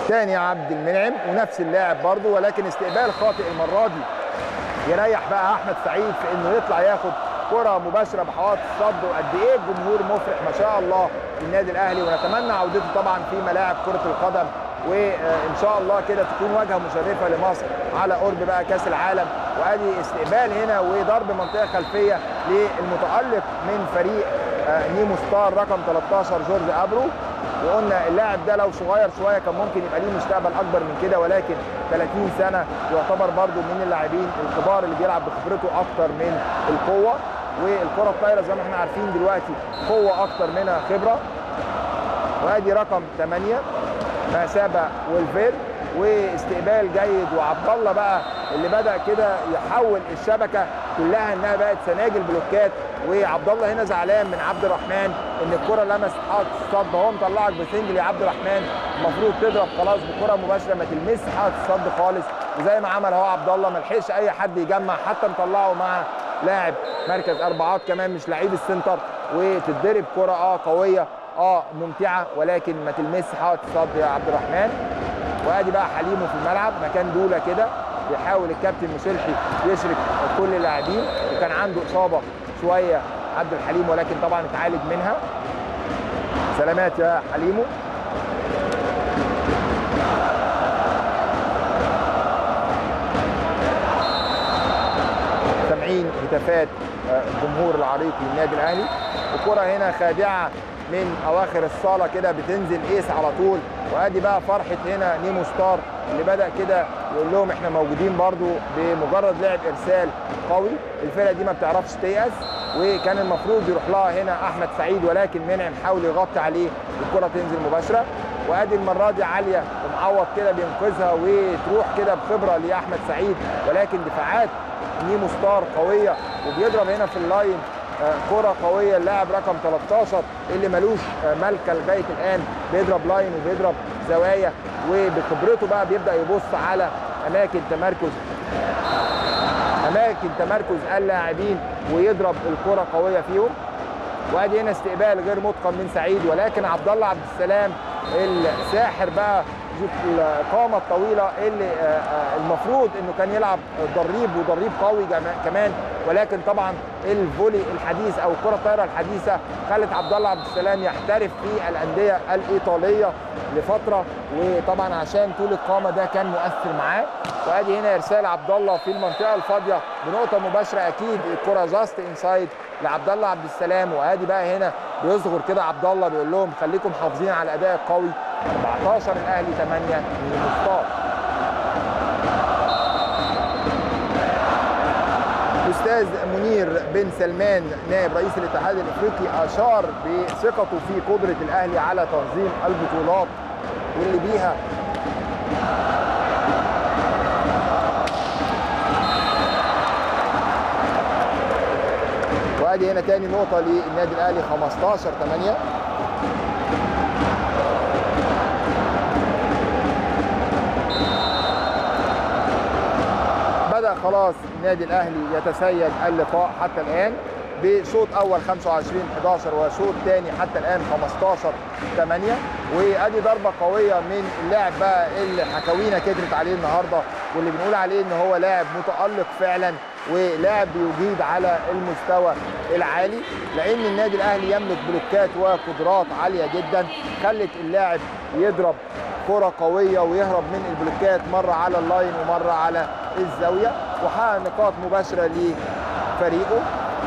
تاني عبد المنعم ونفس اللاعب برضه ولكن استقبال خاطئ المره دي يريح بقى احمد سعيد في انه يطلع ياخد كره مباشره بحوائط الصد وقد ايه الجمهور مفرح ما شاء الله للنادي الاهلي ونتمنى عودته طبعا في ملاعب كره القدم وان شاء الله كده تكون واجهه مشرفه لمصر على قرب بقى كاس العالم وادي استقبال هنا وضرب منطقه خلفيه للمتالق من فريق نيمو ستار رقم 13 جورج ابرو وقلنا اللاعب ده لو صغير شويه كان ممكن يبقى ليه مستقبل اكبر من كده ولكن 30 سنه يعتبر برده من اللاعبين الكبار اللي بيلعب بخبرته اكتر من القوه والكره الطايره زي ما احنا عارفين دلوقتي قوه اكتر منها خبره وادي رقم 8 مسابة والفير واستقبال جيد وعبد الله بقى اللي بدا كده يحول الشبكه كلها انها بقت سناجل بلوكات وعبد الله هنا زعلان من عبد الرحمن ان الكره لمست حائط الصد هو مطلعك بسنجل يا عبد الرحمن المفروض تضرب خلاص بكره مباشره ما تلمس حائط الصد خالص وزي ما عمل اهو عبد الله ما لحقش اي حد يجمع حتى مطلعه مع لاعب مركز اربعات كمان مش لعيب السنتر وتتضرب كره اه قويه اه ممتعه ولكن ما تلمس حائط الصد يا عبد الرحمن وادي بقى حليمه في الملعب مكان دوله كده بيحاول الكابتن مسلحي يشرك كل اللاعبين وكان عنده اصابه شويه عبد الحليم ولكن طبعا اتعالج منها سلامات يا حليمو سامعين هتافات الجمهور العريق للنادي الاهلي الكره هنا خادعه من اواخر الصاله كده بتنزل ايس على طول وادي بقى فرحه هنا نيمو ستار اللي بدا كده يقول لهم احنا موجودين برضو بمجرد لعب ارسال قوي الفرقه دي ما بتعرفش تيأس وكان المفروض يروح لها هنا احمد سعيد ولكن منعم حاول يغطي عليه الكره تنزل مباشره وادي المره دي عاليه ومعوض كده بينقذها وتروح كده بخبره لاحمد سعيد ولكن دفاعات نيمو ستار قويه وبيضرب هنا في اللاين كرة قوية اللاعب رقم 13 اللي ملوش ملكة لغاية الآن بيضرب لاين وبيضرب زوايا وبخبرته بقى بيبدأ يبص على أماكن تمركز أماكن تمركز اللاعبين ويضرب الكرة قوية فيهم وادي هنا استقبال غير متقن من سعيد ولكن عبد الله عبد السلام الساحر بقى القامه الطويله اللي المفروض انه كان يلعب ضريب وضريب قوي كمان ولكن طبعا الفولي الحديث او الكره الطايره الحديثه خلت عبد الله عبد السلام يحترف في الانديه الايطاليه لفتره وطبعا عشان طول القامه ده كان مؤثر معاه وادي هنا ارسال عبد الله في المنطقه الفاضيه بنقطه مباشره اكيد الكره جاست انسايد لعبد الله عبد السلام وادي بقى هنا بيصغر كده عبد الله بيقول لهم خليكم محافظين على الاداء القوي 14 الاهلي 8 مختار الاستاذ منير بن سلمان نائب رئيس الاتحاد الافريقي اشار بثقته في قدره الاهلي على تنظيم البطولات واللي بيها وادي هنا تاني نقطه للنادي الاهلي 15 8 بدا خلاص النادي الاهلي يتسيد اللقاء حتى الان بشوط اول 25 11 وشوط ثاني حتى الان 15 8 وادي ضربه قويه من اللاعب بقى اللي حكاوينا كترت عليه النهارده واللي بنقول عليه ان هو لاعب متالق فعلا ولاعب بيجيد على المستوى العالي لان النادي الاهلي يملك بلوكات وقدرات عاليه جدا خلت اللاعب يضرب كره قويه ويهرب من البلوكات مره على اللاين ومره على الزاويه وحقق نقاط مباشره لفريقه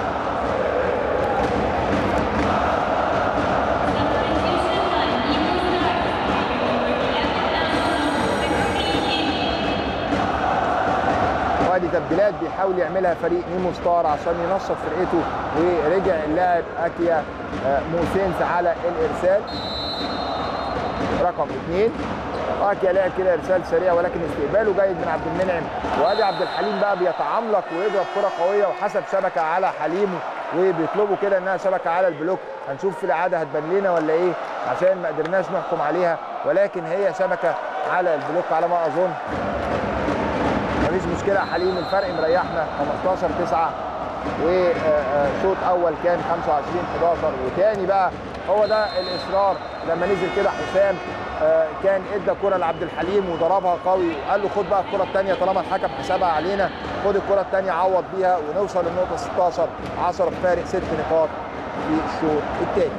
وادي تبديلات بيحاول يعملها فريق نيمو ستار عشان ينشط فرقته ورجع اللاعب اكيا موسينس على الارسال رقم اثنين اكيا لعب كده ارسال سريع ولكن استقباله جيد من عبد المنعم وادي عبد الحليم بقى بيتعملق ويضرب كره قويه وحسب شبكه على حليمه وبيطلبوا كده انها شبكه على البلوك هنشوف في العاده هتبان لنا ولا ايه عشان ما قدرناش نحكم عليها ولكن هي شبكه على البلوك على ما اظن مفيش مشكله حليم الفرق مريحنا 15 9 وشوط اول كان 25 11 وتاني بقى هو ده الاصرار لما نزل كده حسام آه، كان ادى كره لعبد الحليم وضربها قوي وقال له خد بقى الكره الثانيه طالما الحكم حسبها علينا خد الكره الثانيه عوض بيها ونوصل للنقطه 16 10 بفارق ست نقاط في الشوط الثاني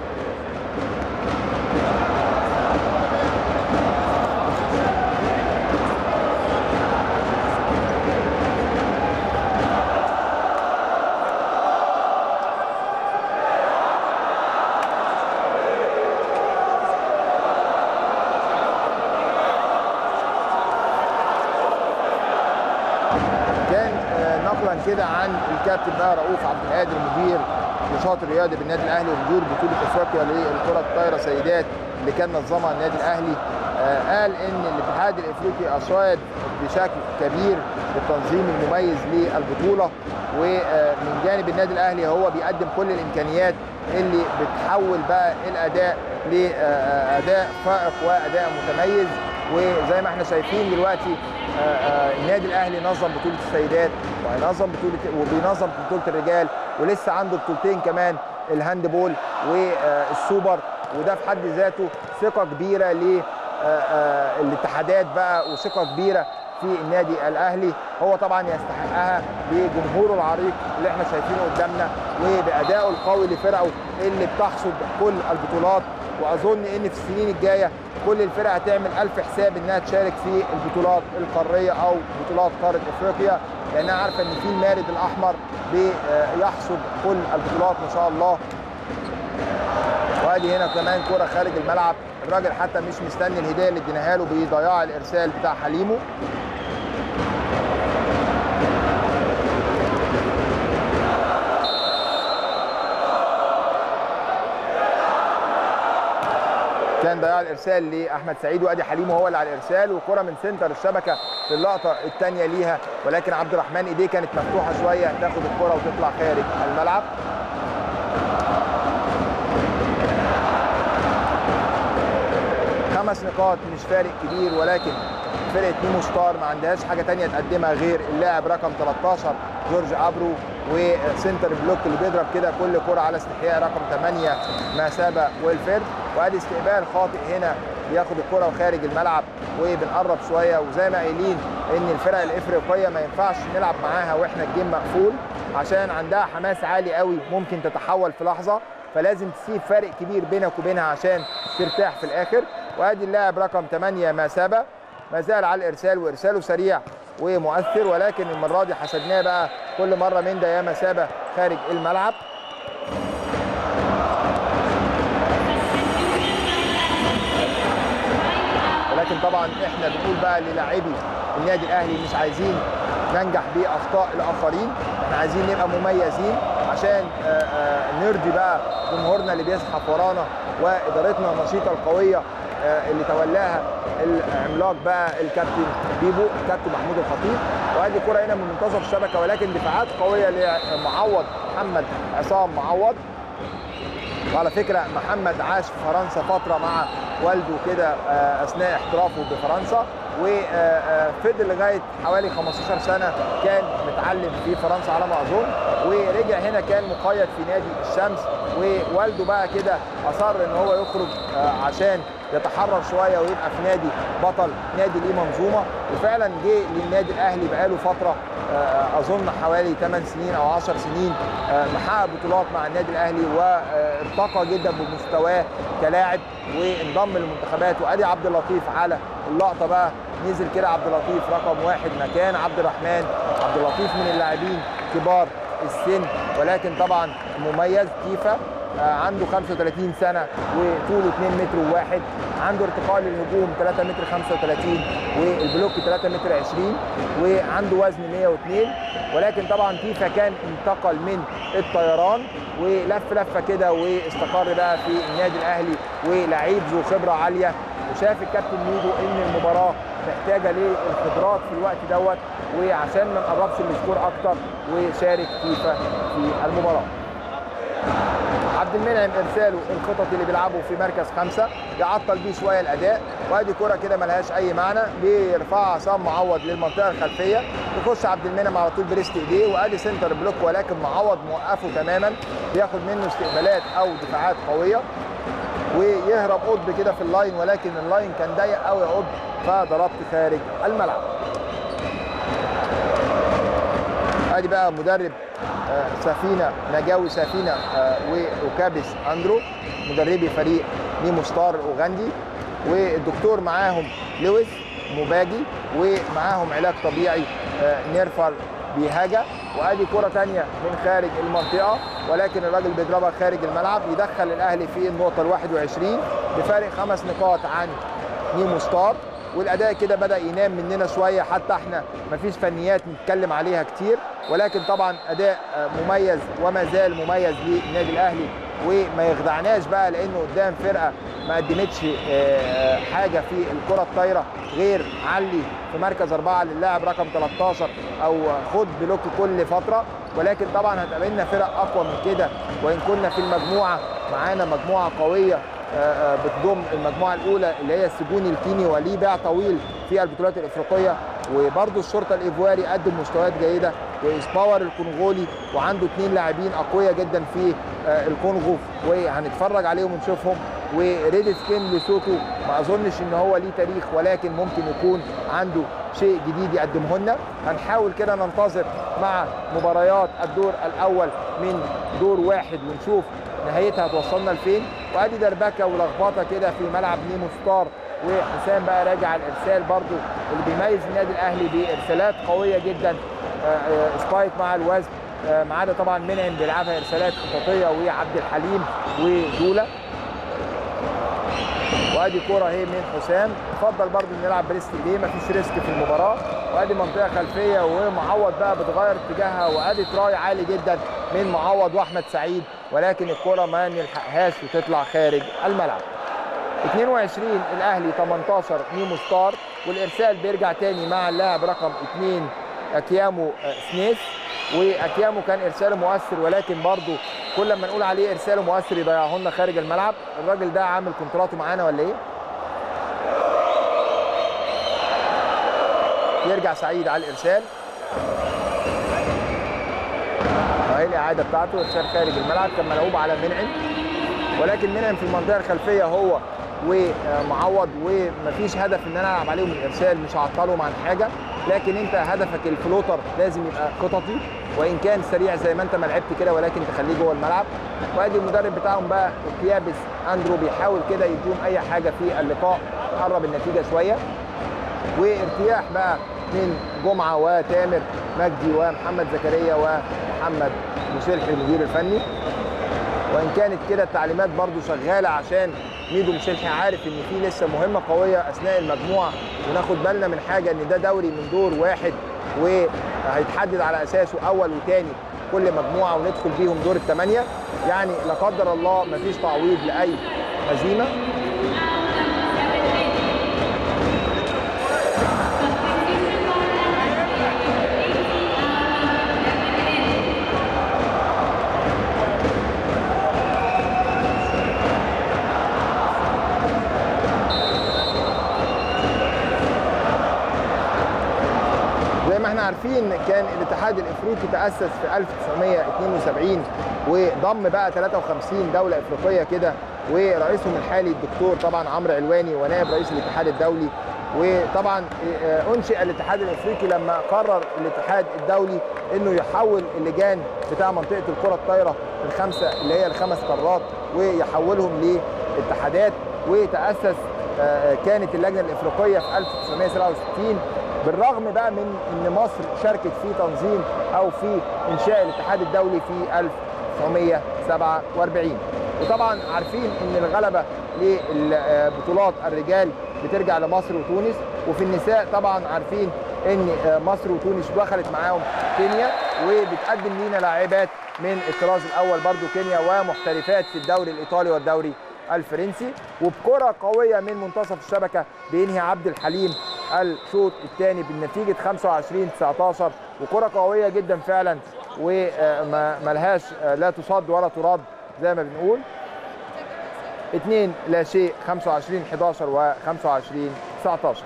كان آه، نقلا كده عن الكابتن بقى رؤوف عبد القادر مدير نشاط الرياضي بالنادي الاهلي ومدير بطوله افريقيا للكره الطايره سيدات اللي كان نظمها النادي الاهلي آه، قال ان الاتحاد الافريقي اشاد بشكل كبير بالتنظيم المميز للبطوله ومن جانب النادي الاهلي هو بيقدم كل الامكانيات اللي بتحول بقى الاداء لاداء فائق واداء متميز وزي ما احنا شايفين دلوقتي آه، آه، النادي الاهلي نظم بطوله السيدات وهينظم بطوله وبينظم بطوله الرجال ولسه عنده بطولتين كمان الهاند بول والسوبر وده في حد ذاته ثقه كبيره للاتحادات بقى وثقه كبيره في النادي الاهلي هو طبعا يستحقها بجمهوره العريق اللي احنا شايفينه قدامنا وبادائه القوي لفرقه اللي بتحصد كل البطولات واظن ان في السنين الجايه كل الفرق هتعمل الف حساب انها تشارك في البطولات القاريه او بطولات قاره افريقيا لانها عارفه ان في المارد الاحمر بيحصد كل البطولات ما شاء الله وادي هنا كمان كره خارج الملعب الراجل حتى مش مستني الهديه اللي اديناها له بيضيع الارسال بتاع حليمه كان ضياع الارسال لاحمد سعيد وادي حليم هو اللي على الارسال وكره من سنتر الشبكه في اللقطه الثانيه ليها ولكن عبد الرحمن ايديه كانت مفتوحه شويه تاخد الكره وتطلع خارج الملعب خمس نقاط مش فارق كبير ولكن فرقه نيمو ستار ما عندهاش حاجه تانية تقدمها غير اللاعب رقم 13 جورج ابرو وسنتر بلوك اللي بيضرب كده كل كره على استحياء رقم 8 ماسابا ويلفرد وادي استقبال خاطئ هنا بياخد الكره وخارج الملعب وبنقرب شويه وزي ما قايلين ان الفرق الافريقيه ما ينفعش نلعب معاها واحنا الجيم مقفول عشان عندها حماس عالي قوي ممكن تتحول في لحظه فلازم تسيب فارق كبير بينك وبينها عشان ترتاح في الاخر وادي اللاعب رقم 8 ماسابا ما زال على الارسال وارساله سريع ومؤثر ولكن المره دي حسدناه بقى كل مره من ده يا مسابه خارج الملعب ولكن طبعا احنا بنقول بقى للاعبي النادي الاهلي مش عايزين ننجح باخطاء الاخرين احنا عايزين نبقى مميزين عشان آه، آه، نرضي بقى جمهورنا اللي بيزحف ورانا وادارتنا النشيطه القويه آه، اللي تولاها العملاق بقى الكابتن بيبو الكابتن محمود الخطيب وادي كره هنا من منتصف الشبكه ولكن دفاعات قويه لمعوض محمد عصام معوض وعلى فكره محمد عاش في فرنسا فتره مع والده كده آه، اثناء احترافه بفرنسا وفضل لغايه حوالي 15 سنه كان متعلم في فرنسا على ما اظن ورجع هنا كان مقيد في نادي الشمس ووالده بقى كده اصر ان هو يخرج آه، عشان يتحرر شويه ويبقى في نادي بطل نادي ليه منظومه وفعلا جه للنادي الاهلي بقاله فتره آه، اظن حوالي 8 سنين او 10 سنين آه، محقق بطولات مع النادي الاهلي وارتقى جدا بمستواه كلاعب وانضم للمنتخبات وادي عبد اللطيف على اللقطه بقى نزل كده عبد اللطيف رقم واحد مكان عبد الرحمن عبد اللطيف من اللاعبين كبار السن ولكن طبعا مميز كيفا آه، عنده 35 سنه وطوله 2 متر وواحد عنده ارتقاء للهجوم 3 متر 35 والبلوك 3 متر 20 وعنده وزن 102 ولكن طبعا كيفا كان انتقل من الطيران ولف لفه كده واستقر بقى في النادي الاهلي ولعيب ذو خبره عاليه وشاف الكابتن ميدو ان المباراه محتاجه للخبرات في الوقت دوت وعشان ما نقربش السكور اكتر وشارك كيفا في المباراه عبد المنعم ارساله الخطط اللي بيلعبوا في مركز خمسه يعطل بيه شويه الاداء وادي كره كده ملهاش اي معنى بيرفعها عصام معوض للمنطقه الخلفيه يخش عبد المنعم على طول بريست ايديه وادي سنتر بلوك ولكن معوض موقفه تماما بياخد منه استقبالات او دفاعات قويه ويهرب قطب كده في اللاين ولكن اللاين كان ضيق قوي يا قطب فضربت خارج الملعب ادي بقى مدرب آه، سفينه نجاوي سفينه آه، واوكابيس اندرو مدربي فريق نيمو ستار اوغندي والدكتور معاهم لويس مباجي ومعاهم علاج طبيعي آه، نيرفر بيهاجا وادي كره تانية من خارج المنطقه ولكن الراجل بيضربها خارج الملعب يدخل الاهلي في النقطه ال 21 بفارق خمس نقاط عن نيمو ستار والاداء كده بدا ينام مننا شويه حتى احنا مفيش فنيات نتكلم عليها كتير ولكن طبعا اداء آه، مميز وما زال مميز للنادي الاهلي وما يخدعناش بقى لانه قدام فرقه ما قدمتش آه، حاجه في الكره الطايره غير علي في مركز اربعه للاعب رقم 13 او خد بلوك كل فتره ولكن طبعا هتقابلنا فرق اقوى من كده وان كنا في المجموعه معانا مجموعه قويه آه، آه، بتضم المجموعه الاولى اللي هي السجوني الكيني وليه باع طويل في البطولات الافريقيه وبرده الشرطه الايفواري قدم مستويات جيده واسباور الكونغولي وعنده اثنين لاعبين اقوياء جدا في آه، الكونغو وهنتفرج عليهم ونشوفهم وريد سكين لسوتو ما اظنش ان هو ليه تاريخ ولكن ممكن يكون عنده شيء جديد يقدمه لنا هنحاول كده ننتظر مع مباريات الدور الاول من دور واحد ونشوف نهايتها توصلنا لفين وادي دربكه ولخبطه كده في ملعب نيمو ستار وحسام بقى راجع الارسال برضو اللي بيميز النادي الاهلي بارسالات قويه جدا آه، آه، سبايك مع الوزن آه، ما عدا طبعا منعم بيلعبها ارسالات خططيه وعبد الحليم ودوله وادي كرة اهي من حسام اتفضل برضو نلعب بريست ايديه مفيش ريسك في المباراه وادي منطقه خلفيه ومعوض بقى بتغير اتجاهها وادي تراي عالي جدا من معوض واحمد سعيد ولكن الكرة ما نلحقهاش وتطلع خارج الملعب 22 الاهلي 18 نيمو ستار والارسال بيرجع تاني مع اللاعب رقم 2 اكيامو آه، سنيس واكيامو كان ارساله مؤثر ولكن برضو كل ما نقول عليه ارساله مؤثر يضيعه لنا خارج الملعب الراجل ده عامل كونتراته معانا ولا ايه يرجع سعيد على الارسال اهي الاعاده بتاعته ارسال خارج الملعب كان ملعوب على منعم ولكن منعم في المنطقه الخلفيه هو ومعوض ومفيش هدف ان انا العب عليهم الارسال مش هعطلهم عن حاجه لكن انت هدفك الفلوتر لازم يبقى خططي وان كان سريع زي ما انت ما لعبت كده ولكن تخليه جوه الملعب وادي المدرب بتاعهم بقى كيابس اندرو بيحاول كده يديهم اي حاجه في اللقاء قرب النتيجه شويه وارتياح بقى من جمعه وتامر مجدي ومحمد زكريا ومحمد مسلحي المدير الفني وان كانت كده التعليمات برضو شغاله عشان ميدو مسلحي عارف ان في لسه مهمه قويه اثناء المجموعه وناخد بالنا من حاجه ان ده دوري من دور واحد وهيتحدد على اساسه اول وثاني كل مجموعه وندخل بيهم دور الثمانيه يعني لا قدر الله مفيش تعويض لاي هزيمه زي ما احنا عارفين كان الاتحاد الافريقي تاسس في 1972 وضم بقى 53 دوله افريقيه كده ورئيسهم الحالي الدكتور طبعا عمرو علواني ونائب رئيس الاتحاد الدولي وطبعا اه، انشئ الاتحاد الافريقي لما قرر الاتحاد الدولي انه يحول اللجان بتاع منطقه الكره الطايره الخمسه اللي هي الخمس قارات ويحولهم لاتحادات وتاسس اه، كانت اللجنه الافريقيه في 1967 بالرغم بقى من ان مصر شاركت في تنظيم او في انشاء الاتحاد الدولي في 1947 وطبعا عارفين ان الغلبه لبطولات الرجال بترجع لمصر وتونس وفي النساء طبعا عارفين ان مصر وتونس دخلت معاهم كينيا وبتقدم لينا لاعبات من الطراز الاول برضو كينيا ومحترفات في الدوري الايطالي والدوري الفرنسي وبكره قويه من منتصف الشبكه بينهي عبد الحليم الشوط الثاني بالنتيجه 25 19 وكره قويه جدا فعلا وما ملهاش لا تصد ولا تراد زي ما بنقول اثنين لا شيء 25 11 و 25 19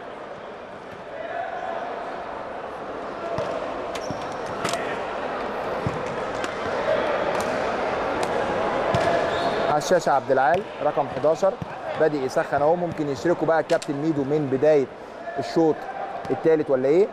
على الشاشه عبد العال رقم 11 بادئ يسخن اهو ممكن يشركوا بقى الكابتن ميدو من بدايه الشوط الثالث ولا ايه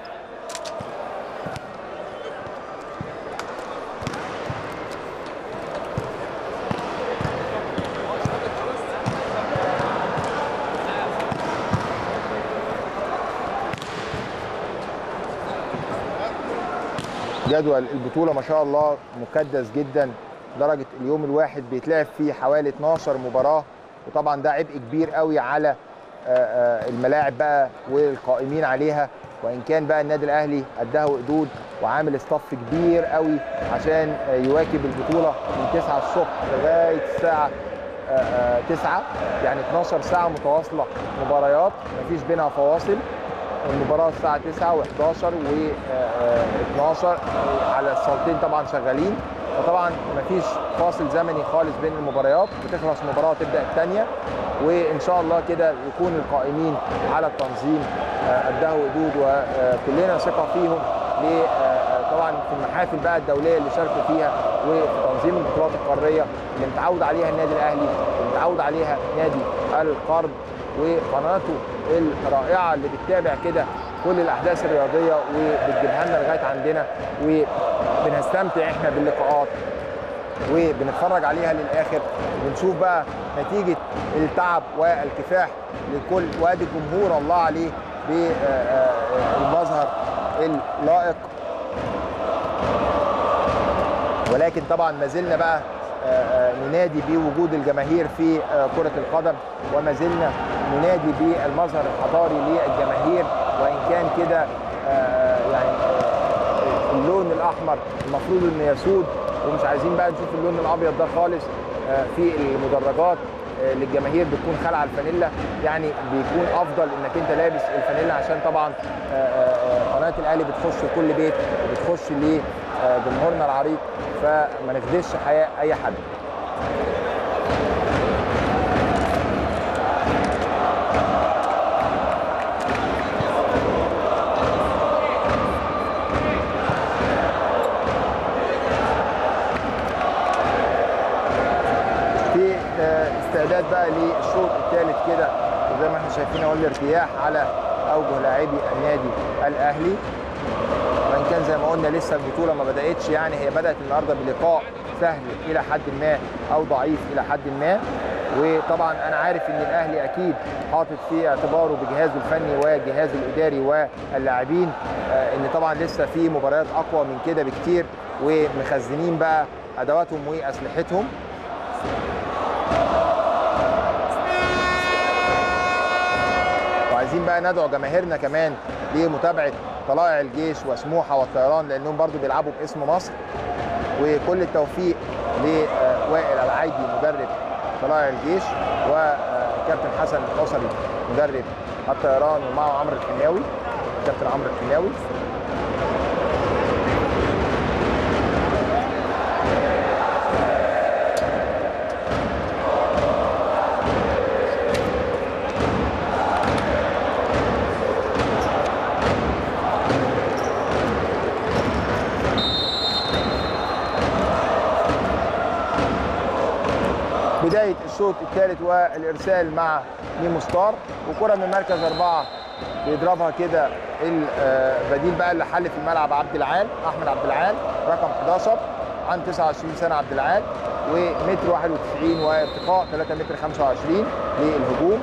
جدول البطولة ما شاء الله مكدس جدا درجة اليوم الواحد بيتلعب فيه حوالي 12 مباراة وطبعا ده عبء كبير قوي على الملاعب بقى والقائمين عليها وان كان بقى النادي الاهلي قدها وقدود وعامل اصطف كبير قوي عشان يواكب البطوله من 9 الصبح لغايه الساعه 9 يعني 12 ساعه متواصله مباريات مفيش بينها فواصل المباراه الساعه 9 و11 و12 على الصالتين طبعا شغالين فطبعا مفيش فاصل زمني خالص بين المباريات بتخلص مباراه وتبدا الثانيه وان شاء الله كده يكون القائمين على التنظيم قدها وقدود وكلنا ثقه فيهم طبعا في المحافل بقى الدوليه اللي شاركوا فيها وفي تنظيم البطولات القاريه اللي متعود عليها النادي الاهلي اللي متعود عليها نادي القرن وقناته الرائعه اللي بتتابع كده كل الاحداث الرياضيه وبتجيبها لنا لغايه عندنا وبنستمتع احنا باللقاءات وبنتفرج عليها للاخر بنشوف بقى نتيجه التعب والكفاح لكل وادي الجمهور الله عليه بالمظهر اللائق ولكن طبعا ما زلنا بقى ننادي بوجود الجماهير في كرة القدم وما زلنا ننادي بالمظهر الحضاري للجماهير وإن كان كده يعني اللون الأحمر المفروض إنه يسود ومش عايزين بقى نشوف اللون الأبيض ده خالص في المدرجات للجماهير بتكون خلع الفانيلا يعني بيكون افضل انك انت لابس الفانيلا عشان طبعا قناه الاهلي بتخش كل بيت وبتخش لجمهورنا العريق فما نخدش حياه اي حد في استعداد بقى للشوط الثالث كده وزي ما احنا شايفين اهو الارتياح على اوجه لاعبي النادي الاهلي وان كان زي ما قلنا لسه البطوله ما بداتش يعني هي بدات النهارده بلقاء سهل الى حد ما او ضعيف الى حد ما وطبعا انا عارف ان الاهلي اكيد حاطط في اعتباره بجهازه الفني وجهازه الاداري واللاعبين ان طبعا لسه في مباريات اقوى من كده بكتير ومخزنين بقى ادواتهم واسلحتهم وعايزين بقى ندعو جماهيرنا كمان لمتابعه طلائع الجيش وسموحه والطيران لانهم برضو بيلعبوا باسم مصر وكل التوفيق لوائل العايدي مدرب طلائع الجيش وكابتن حسن الحصري مدرب الطيران ومعه عمرو الحناوي كابتن عمرو الحناوي بدايه الشوط الثالث والارسال مع ميمو ستار وكره من مركز اربعه بيضربها كده البديل بقى اللي حل في الملعب عبد العال احمد عبد العال رقم 11 عن 29 سنه عبد العال ومتر 91 وارتقاء 3 متر 25 للهجوم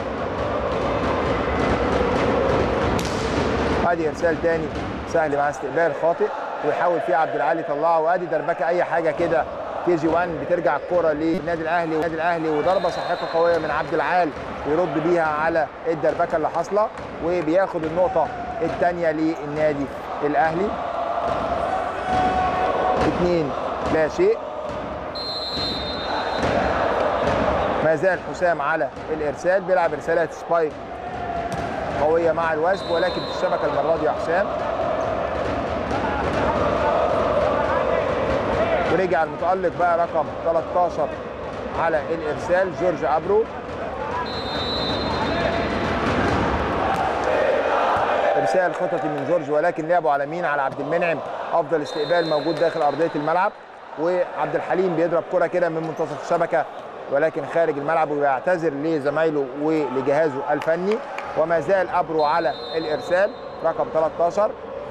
ادي ارسال تاني سهل مع استقبال خاطئ ويحاول فيه عبد العال يطلعه وادي دربكه اي حاجه كده كي جي 1 بترجع الكره للنادي الاهلي والنادي الاهلي وضربه ساحقه قويه من عبد العال يرد بيها على الدربكه اللي حاصله وبياخد النقطه الثانيه للنادي الاهلي اثنين لا شيء ما زال حسام على الارسال بيلعب رسالات سبايك قويه مع الوثب ولكن في الشبكه المره دي يا حسام ورجع المتألق بقى رقم 13 على الإرسال جورج أبرو إرسال خططي من جورج ولكن لعبوا على مين على عبد المنعم أفضل استقبال موجود داخل أرضية الملعب وعبد الحليم بيضرب كره كده من منتصف الشبكه ولكن خارج الملعب وبيعتذر لزمايله ولجهازه الفني وما زال ابرو على الارسال رقم 13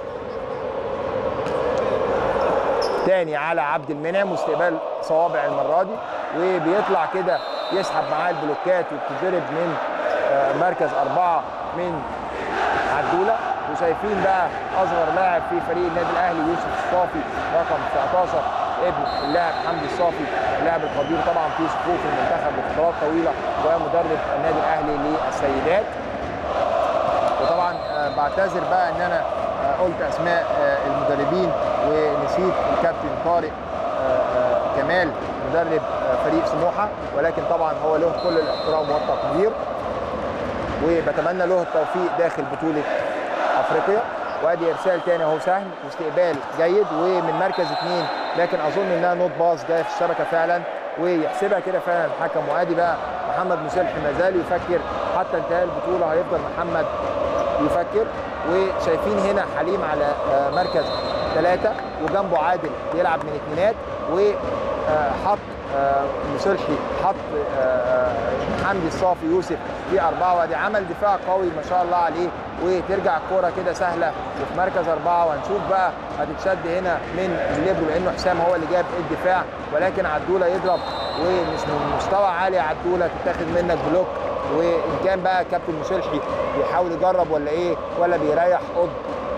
تاني على عبد المنعم واستقبال صوابع المره دي وبيطلع كده يسحب معاه البلوكات وبتضرب من آه، مركز اربعه من عدوله وشايفين بقى اصغر لاعب في فريق النادي الاهلي يوسف الصافي رقم 19 ابن اللاعب حمدي الصافي اللاعب القدير طبعا في صفوف المنتخب لفترات طويله ومدرب النادي الاهلي للسيدات وطبعا آه، بعتذر بقى ان انا آه، قلت اسماء آه، المدربين ونسيت الكابتن طارق آه، آه، كمال مدرب آه، فريق سموحه ولكن طبعا هو له كل الاحترام والتقدير وبتمنى له التوفيق داخل بطوله افريقيا وادي ارسال تاني اهو سهل واستقبال جيد ومن مركز اثنين لكن اظن انها نوت باص جايه في الشبكه فعلا ويحسبها كده فعلا الحكم وادي بقى محمد مسلحي ما زال يفكر حتى انتهاء البطوله هيفضل محمد يفكر وشايفين هنا حليم على آه، مركز ثلاثة وجنبه عادل بيلعب من اثنينات وحط مسلحي حط آه، حمدي الصافي يوسف في أربعة وادي عمل دفاع قوي ما شاء الله عليه وترجع الكورة كده سهلة وفي مركز أربعة وهنشوف بقى هتتشد هنا من الليبرو لأنه حسام هو اللي جاب الدفاع ولكن عدولة يضرب ومش من مستوى عالي عدولة تتاخد منك بلوك وإن كان بقى كابتن مسلحي بيحاول يجرب ولا إيه ولا بيريح قط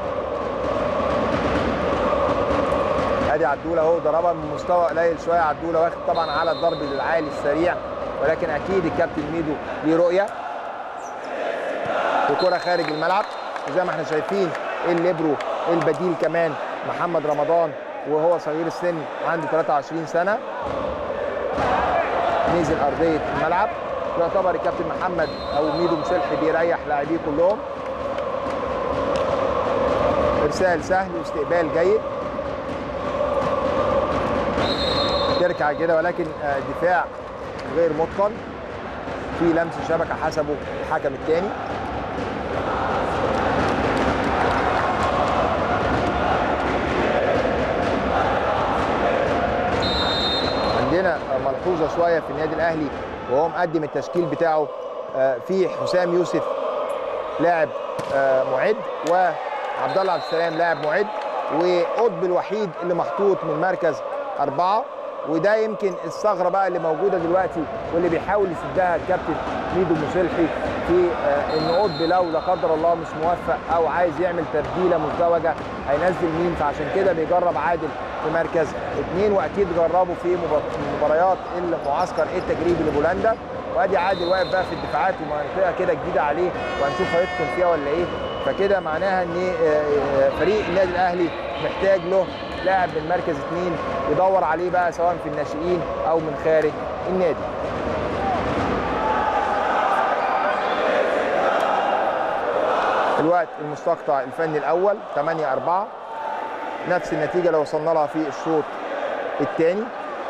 ادي عدوله اهو ضربها من مستوى قليل شويه عدوله واخد طبعا على الضرب العالي السريع ولكن اكيد الكابتن ميدو ليه رؤيه وكره خارج الملعب وزي ما احنا شايفين الليبرو البديل كمان محمد رمضان وهو صغير السن عنده 23 سنه نزل ارضيه الملعب يعتبر الكابتن محمد او ميدو مسلحي بيريح لاعبيه كلهم ارسال سهل واستقبال جيد تركع كده ولكن آه، دفاع غير متقن في لمس شبكه حسبه الحكم الثاني عندنا ملحوظه شويه في النادي الاهلي وهو مقدم التشكيل بتاعه آه، في حسام يوسف لاعب آه، معد وعبد الله عبد السلام لاعب معد وقطب الوحيد اللي محطوط من مركز اربعه وده يمكن الثغره بقى اللي موجوده دلوقتي واللي بيحاول يسدها الكابتن ميدو مسلحي في آه، ان قطب لو لا قدر الله مش موفق او عايز يعمل تبديله مزدوجه هينزل مين فعشان كده بيجرب عادل في مركز اثنين واكيد جربوا في مبا- مباريات المعسكر التجريبي لبولندا وادي عادل واقف بقى في الدفاعات ومنطقه كده جديده عليه وهنشوف هيتقن فيها ولا ايه فكده معناها ان آه، آه، فريق النادي الاهلي محتاج له لاعب من مركز اثنين يدور عليه بقى سواء في الناشئين او من خارج النادي الوقت المستقطع الفني الاول 8 4 نفس النتيجه اللي وصلنا لها في الشوط الثاني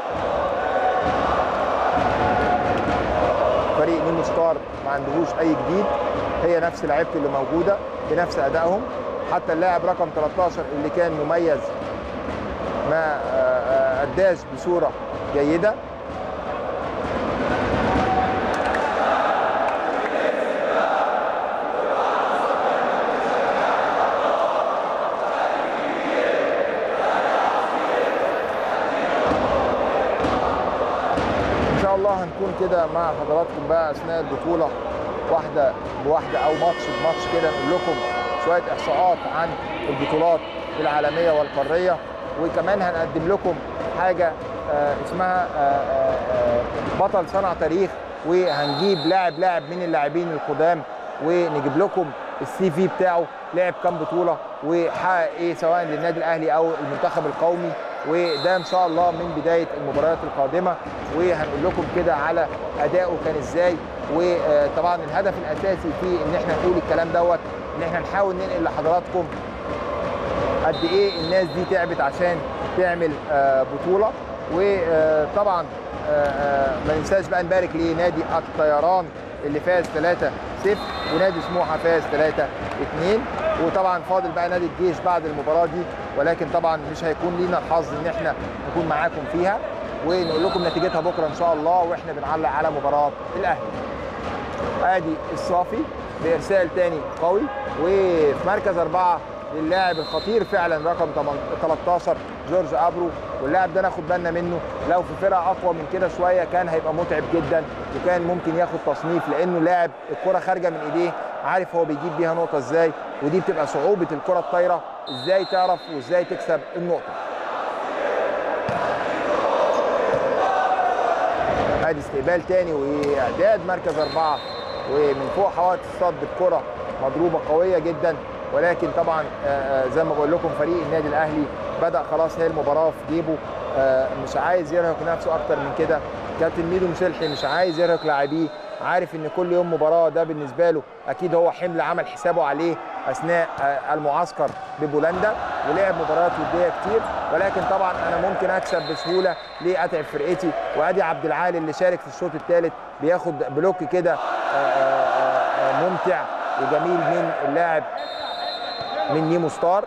فريق نيمو ستار ما عندهوش اي جديد هي نفس لعيبته اللي موجوده بنفس ادائهم حتى اللاعب رقم 13 اللي كان مميز ما آه، آه، اداش بصوره جيده ان شاء الله هنكون كده مع حضراتكم بقى اثناء البطوله واحده بواحده او ماتش بماتش كده نقول لكم شويه احصاءات عن البطولات العالميه والقاريه وكمان هنقدم لكم حاجه آه، اسمها آه، آه، آه، بطل صنع تاريخ وهنجيب لاعب لاعب من اللاعبين القدام ونجيب لكم السي في بتاعه لعب كام بطوله وحقق ايه سواء للنادي الاهلي او المنتخب القومي وده ان شاء الله من بدايه المباريات القادمه وهنقول لكم كده على اداؤه كان ازاي وطبعا الهدف الاساسي في ان احنا نقول الكلام دوت ان احنا نحاول ننقل لحضراتكم قد ايه الناس دي تعبت عشان تعمل آه، بطوله وطبعا ما ننساش بقى نبارك لنادي الطيران اللي فاز 3 0 ونادي سموحه فاز 3 2 وطبعا فاضل بقى نادي الجيش بعد المباراه دي ولكن طبعا مش هيكون لينا الحظ ان احنا نكون معاكم فيها ونقول لكم نتيجتها بكره ان شاء الله واحنا بنعلق على مباراه الاهلي ادي الصافي بارسال تاني قوي وفي مركز اربعه للاعب الخطير فعلا رقم 13 جورج ابرو واللاعب ده ناخد بالنا منه لو في فرقه اقوى من كده شويه كان هيبقى متعب جدا وكان ممكن ياخد تصنيف لانه لاعب الكره خارجه من ايديه عارف هو بيجيب بيها نقطه ازاي ودي بتبقى صعوبه الكره الطايره ازاي تعرف وازاي تكسب النقطه ادي استقبال تاني واعداد مركز اربعه ومن فوق حوائط الصد بكره مضروبه قويه جدا ولكن طبعا زي ما بقول لكم فريق النادي الاهلي بدا خلاص هي المباراه في جيبه مش عايز يرهق نفسه اكتر من كده كابتن ميدو مسلحي مش عايز يرهق لاعبيه عارف ان كل يوم مباراه ده بالنسبه له اكيد هو حمل عمل حسابه عليه اثناء المعسكر ببولندا ولعب مباريات وديه كتير ولكن طبعا انا ممكن اكسب بسهوله ليه اتعب فرقتي وادي عبد العالي اللي شارك في الشوط الثالث بياخد بلوك كده ممتع وجميل من اللاعب من نيمو ستار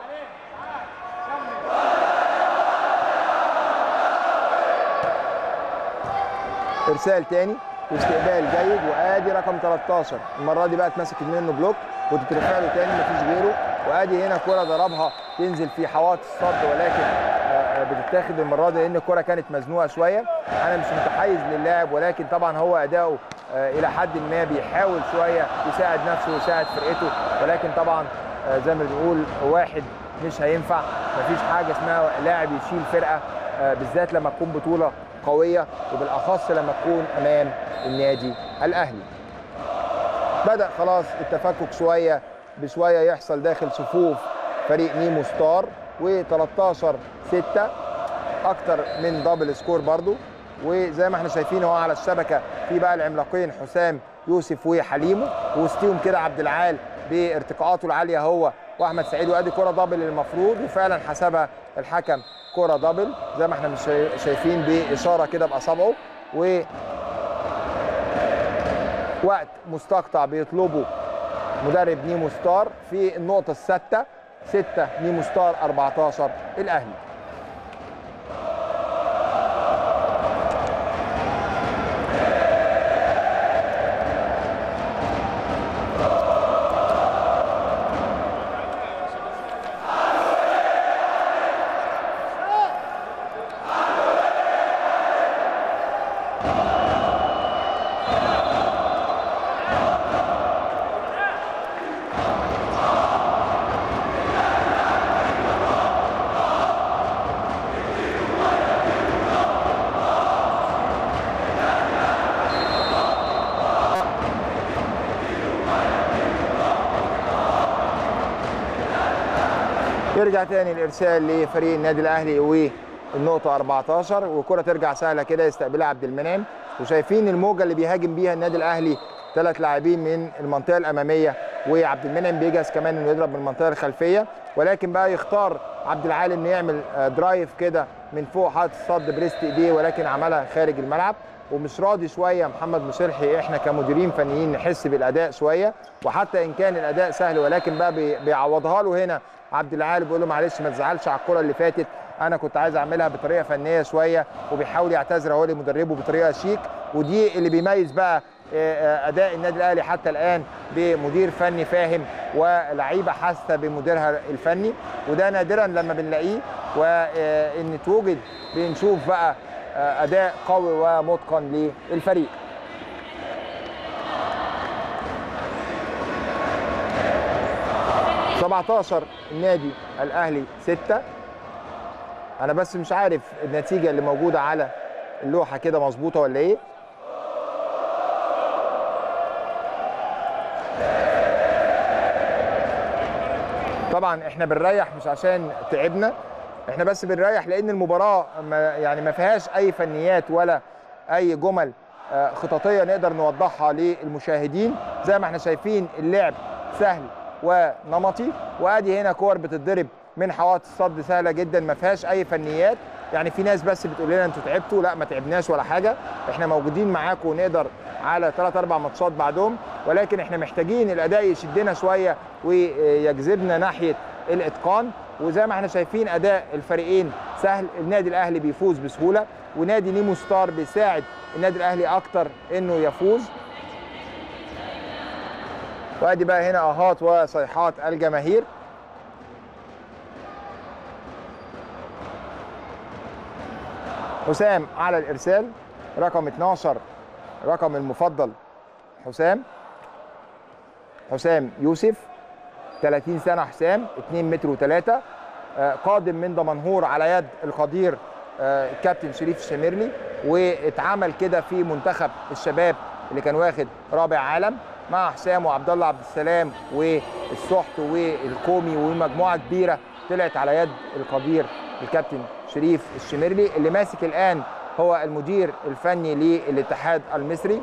ارسال تاني واستقبال جيد وادي رقم 13 المره دي بقى اتمسك منه بلوك وتترفع له تاني مفيش غيره وادي هنا كره ضربها تنزل في حوائط الصد ولكن بتتاخد المره دي لان الكره كانت مزنوقه شويه انا مش متحيز للاعب ولكن طبعا هو اداؤه الى حد ما بيحاول شويه يساعد نفسه ويساعد فرقته ولكن طبعا زي ما بنقول واحد مش هينفع مفيش حاجه اسمها لاعب يشيل فرقه بالذات لما تكون بطوله قويه وبالاخص لما تكون امام النادي الاهلي بدا خلاص التفكك شويه بشويه يحصل داخل صفوف فريق نيمو ستار و13 6 اكتر من دبل سكور برضو وزي ما احنا شايفين هو على الشبكه في بقى العملاقين حسام يوسف وحليمو ووسطيهم كده عبد العال بارتقاءاته العاليه هو واحمد سعيد وادي كره دبل المفروض وفعلا حسبها الحكم كره دبل زي ما احنا مش شايفين باشاره كده باصابعه و وقت مستقطع بيطلبه مدرب نيمو ستار في النقطه السادسه 6 نيمو ستار 14 الاهلي يرجع تاني الارسال لفريق النادي الاهلي والنقطه 14 وكره ترجع سهله كده يستقبلها عبد المنعم وشايفين الموجه اللي بيهاجم بيها النادي الاهلي ثلاث لاعبين من المنطقه الاماميه وعبد المنعم بيجهز كمان انه يضرب من المنطقه الخلفيه ولكن بقى يختار عبد العال انه يعمل درايف كده من فوق حاطط الصد بريست ايديه ولكن عملها خارج الملعب ومش راضي شويه محمد مصلحي احنا كمديرين فنيين نحس بالاداء شويه وحتى ان كان الاداء سهل ولكن بقى بيعوضها له هنا عبد العال بيقول له معلش ما تزعلش على الكره اللي فاتت انا كنت عايز اعملها بطريقه فنيه شويه وبيحاول يعتذر هو لمدربه بطريقه شيك ودي اللي بيميز بقى اداء النادي الاهلي حتى الان بمدير فني فاهم ولعيبه حاسه بمديرها الفني وده نادرا لما بنلاقيه وان توجد بنشوف بقى اداء قوي ومتقن للفريق سبعتاشر النادي الاهلي ستة انا بس مش عارف النتيجه اللي موجوده على اللوحه كده مظبوطه ولا ايه طبعا احنا بنريح مش عشان تعبنا احنا بس بنريح لان المباراه ما يعني ما فيهاش اي فنيات ولا اي جمل خططيه نقدر نوضحها للمشاهدين زي ما احنا شايفين اللعب سهل ونمطي وادي هنا كور بتتضرب من حوائط الصد سهله جدا ما فيهاش اي فنيات يعني في ناس بس بتقول لنا انتوا تعبتوا لا ما تعبناش ولا حاجه احنا موجودين معاكم ونقدر على ثلاث اربع ماتشات بعدهم ولكن احنا محتاجين الاداء يشدنا شويه ويجذبنا ناحيه الاتقان وزي ما احنا شايفين اداء الفريقين سهل النادي الاهلي بيفوز بسهوله ونادي نيمو ستار بيساعد النادي الاهلي اكتر انه يفوز وادي بقى هنا اهات وصيحات الجماهير حسام على الارسال رقم 12 رقم المفضل حسام حسام يوسف 30 سنه حسام 2 متر و3 قادم من دمنهور على يد القدير آه، الكابتن شريف الشميرلي واتعمل كده في منتخب الشباب اللي كان واخد رابع عالم مع حسام وعبد الله عبد السلام والسحت والكومي ومجموعه كبيره طلعت على يد القدير الكابتن شريف الشميرلي اللي ماسك الان هو المدير الفني للاتحاد المصري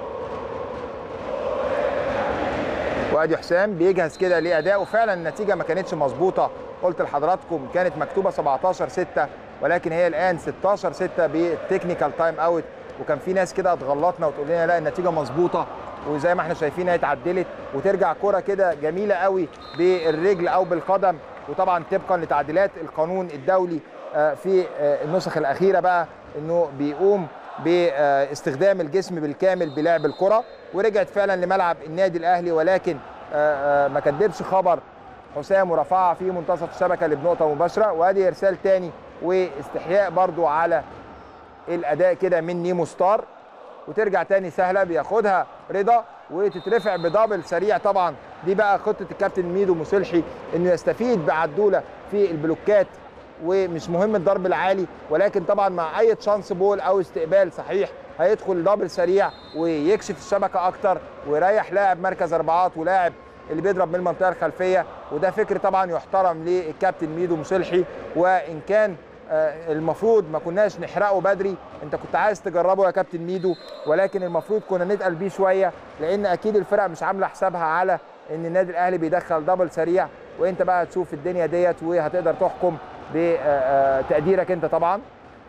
وادي حسام بيجهز كده لاداء وفعلا النتيجه ما كانتش مظبوطه قلت لحضراتكم كانت مكتوبه 17 6 ولكن هي الان 16 6 بالتكنيكال تايم اوت وكان في ناس كده اتغلطنا وتقول لنا لا النتيجه مظبوطه وزي ما احنا شايفين هي اتعدلت وترجع كره كده جميله قوي بالرجل او بالقدم وطبعا طبقا لتعديلات القانون الدولي آه، في آه، النسخ الاخيره بقى انه بيقوم باستخدام الجسم بالكامل بلعب الكره ورجعت فعلا لملعب النادي الاهلي ولكن آه، آه، ما كدبش خبر حسام ورفعها في منتصف الشبكه اللي بنقطه مباشره وادي ارسال تاني واستحياء برضو على الاداء كده من نيمو ستار وترجع تاني سهله بياخدها رضا وتترفع بدبل سريع طبعا دي بقى خطه الكابتن ميدو مصلحي انه يستفيد بعدوله في البلوكات ومش مهم الضرب العالي ولكن طبعا مع اي تشانس بول او استقبال صحيح هيدخل دبل سريع ويكشف الشبكه اكتر ويريح لاعب مركز اربعات ولاعب اللي بيضرب من المنطقه الخلفيه وده فكر طبعا يحترم للكابتن ميدو مصلحي وان كان آه، المفروض ما كناش نحرقه بدري انت كنت عايز تجربه يا كابتن ميدو ولكن المفروض كنا نتقل بيه شويه لان اكيد الفرق مش عامله حسابها على ان النادي الاهلي بيدخل دبل سريع وانت بقى هتشوف الدنيا ديت وهتقدر تحكم بتقديرك انت طبعا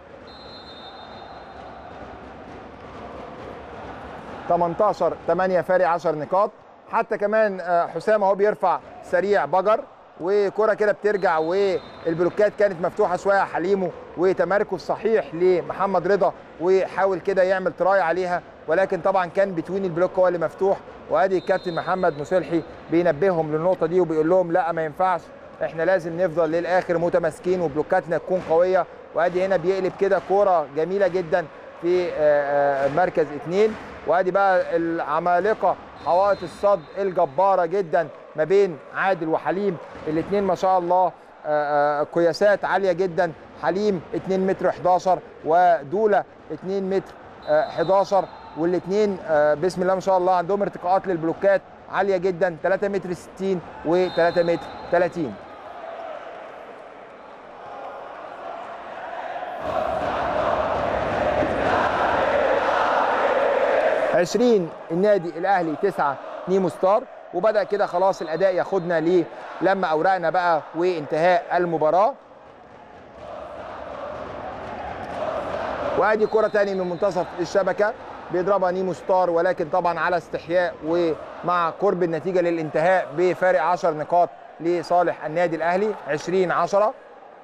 18 8 فارق 10 نقاط حتى كمان آه، حسام اهو بيرفع سريع بجر وكرة كده بترجع والبلوكات كانت مفتوحة شوية على حليمه وتمركز صحيح لمحمد رضا وحاول كده يعمل تراي عليها ولكن طبعا كان بتوين البلوك هو اللي مفتوح وادي الكابتن محمد مصلحي بينبههم للنقطة دي وبيقول لهم لا ما ينفعش احنا لازم نفضل للاخر متماسكين وبلوكاتنا تكون قوية وادي هنا بيقلب كده كرة جميلة جدا في آه، آه، مركز اثنين وادي بقى العمالقة حوائط الصد الجبارة جدا ما بين عادل وحليم الاثنين ما شاء الله آه، آه، قياسات عاليه جدا حليم 2 متر 11 ودوله 2 متر آه، 11 والاثنين بسم الله ما شاء الله عندهم ارتقاءات للبلوكات عاليه جدا 3 متر 60 و3 متر 30 20 النادي الاهلي 9 نيمو ستار وبدا كده خلاص الاداء ياخدنا ليه لما اوراقنا بقى وانتهاء المباراه وادي كره تاني من منتصف الشبكه بيضربها نيمو ستار ولكن طبعا على استحياء ومع قرب النتيجه للانتهاء بفارق 10 نقاط لصالح النادي الاهلي 20 10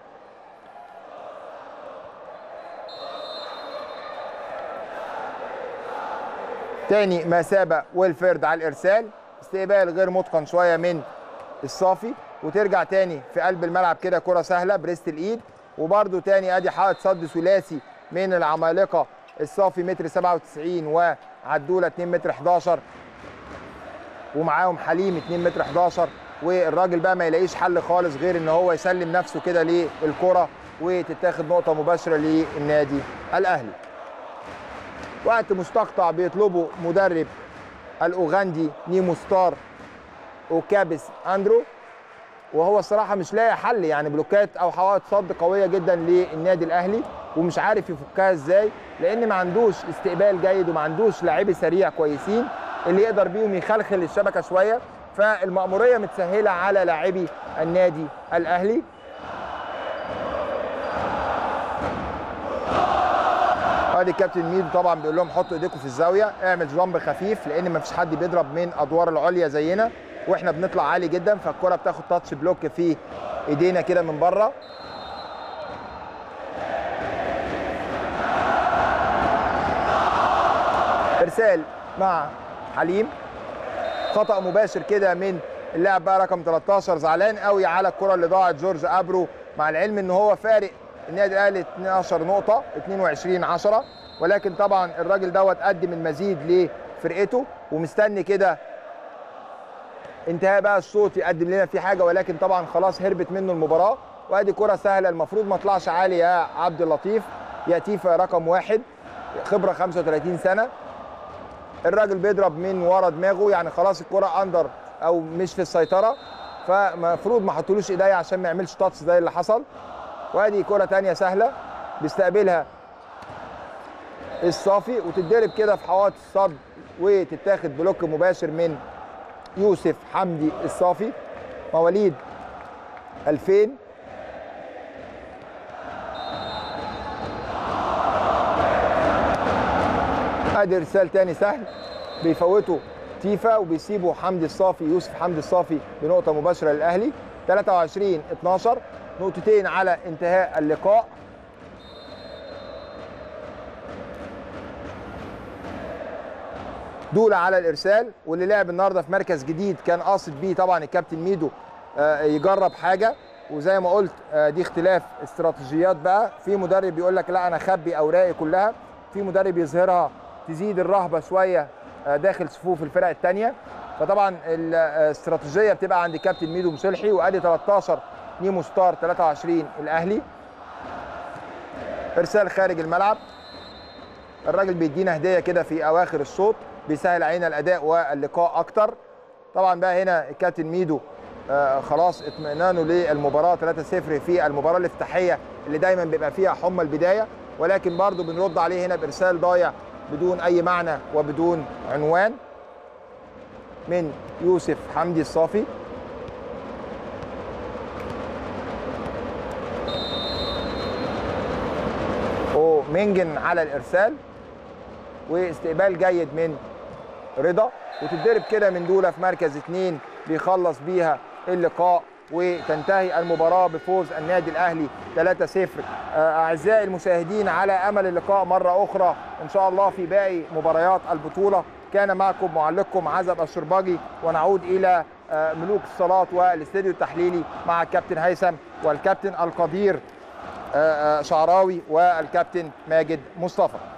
تاني مسابة ويلفيرد على الارسال استقبال غير متقن شويه من الصافي وترجع تاني في قلب الملعب كده كره سهله بريست الايد وبرده تاني ادي حائط صد ثلاثي من العمالقه الصافي متر 97 وعدوله 2 متر 11 ومعاهم حليم 2 متر 11 والراجل بقى ما يلاقيش حل خالص غير ان هو يسلم نفسه كده للكره وتتاخد نقطه مباشره للنادي الاهلي وقت مستقطع بيطلبه مدرب الاوغندي نيمو ستار اوكابس اندرو وهو الصراحه مش لاقي حل يعني بلوكات او حوائط صد قويه جدا للنادي الاهلي ومش عارف يفكها ازاي لان ما عندوش استقبال جيد وما عندوش لاعبي سريع كويسين اللي يقدر بيهم يخلخل الشبكه شويه فالمأموريه متسهله على لاعبي النادي الاهلي ادي الكابتن ميدو طبعا بيقول لهم حطوا ايديكم في الزاويه اعمل جامب خفيف لان ما فيش حد بيضرب من ادوار العليا زينا واحنا بنطلع عالي جدا فالكره بتاخد تاتش بلوك في ايدينا كده من بره ارسال مع حليم خطا مباشر كده من اللاعب بقى رقم 13 زعلان قوي على الكره اللي ضاعت جورج ابرو مع العلم ان هو فارق النادي الاهلي 12 نقطه 22 10 ولكن طبعا الراجل دوت قدم المزيد لفرقته ومستني كده انتهاء بقى الصوت يقدم لنا في حاجه ولكن طبعا خلاص هربت منه المباراه وادي كره سهله المفروض ما طلعش عالي يا عبد اللطيف ياتيفا رقم واحد خبره 35 سنه الراجل بيضرب من ورا دماغه يعني خلاص الكره اندر او مش في السيطره فمفروض ما حطولوش ايديا عشان ما يعملش تاتش زي اللي حصل وادي كره تانية سهله بيستقبلها الصافي وتتضرب كده في حوائط الصد وتتاخد بلوك مباشر من يوسف حمدي الصافي مواليد 2000 ادي ارسال تاني سهل بيفوتوا تيفا وبيسيبوا حمدي الصافي يوسف حمدي الصافي بنقطه مباشره للاهلي 23 12 نقطتين على انتهاء اللقاء دولة على الارسال واللي لعب النهارده في مركز جديد كان قاصد بيه طبعا الكابتن ميدو آه، يجرب حاجه وزي ما قلت آه، دي اختلاف استراتيجيات بقى في مدرب بيقول لك لا انا اخبي اوراقي كلها في مدرب يظهرها تزيد الرهبه شويه آه، داخل صفوف الفرق الثانيه فطبعا الاستراتيجيه بتبقى عند كابتن ميدو مصلحي وادي 13 نيمو ستار 23 الاهلي ارسال خارج الملعب الراجل بيدينا هديه كده في اواخر الشوط بيسهل علينا الاداء واللقاء اكتر طبعا بقى هنا الكابتن ميدو آه خلاص اطمئنانه للمباراه 3-0 في المباراه الافتتاحيه اللي دايما بيبقى فيها حمى البدايه ولكن برضو بنرد عليه هنا بارسال ضايع بدون اي معنى وبدون عنوان من يوسف حمدي الصافي ومنجن على الارسال واستقبال جيد من رضا وتتضرب كده من دوله في مركز اثنين بيخلص بيها اللقاء وتنتهي المباراة بفوز النادي الأهلي 3-0 أعزائي المشاهدين على أمل اللقاء مرة أخرى إن شاء الله في باقي مباريات البطولة كان معكم معلقكم عزب الشرباجي ونعود إلى ملوك الصلاة والاستديو التحليلي مع الكابتن هيثم والكابتن القدير شعراوي والكابتن ماجد مصطفى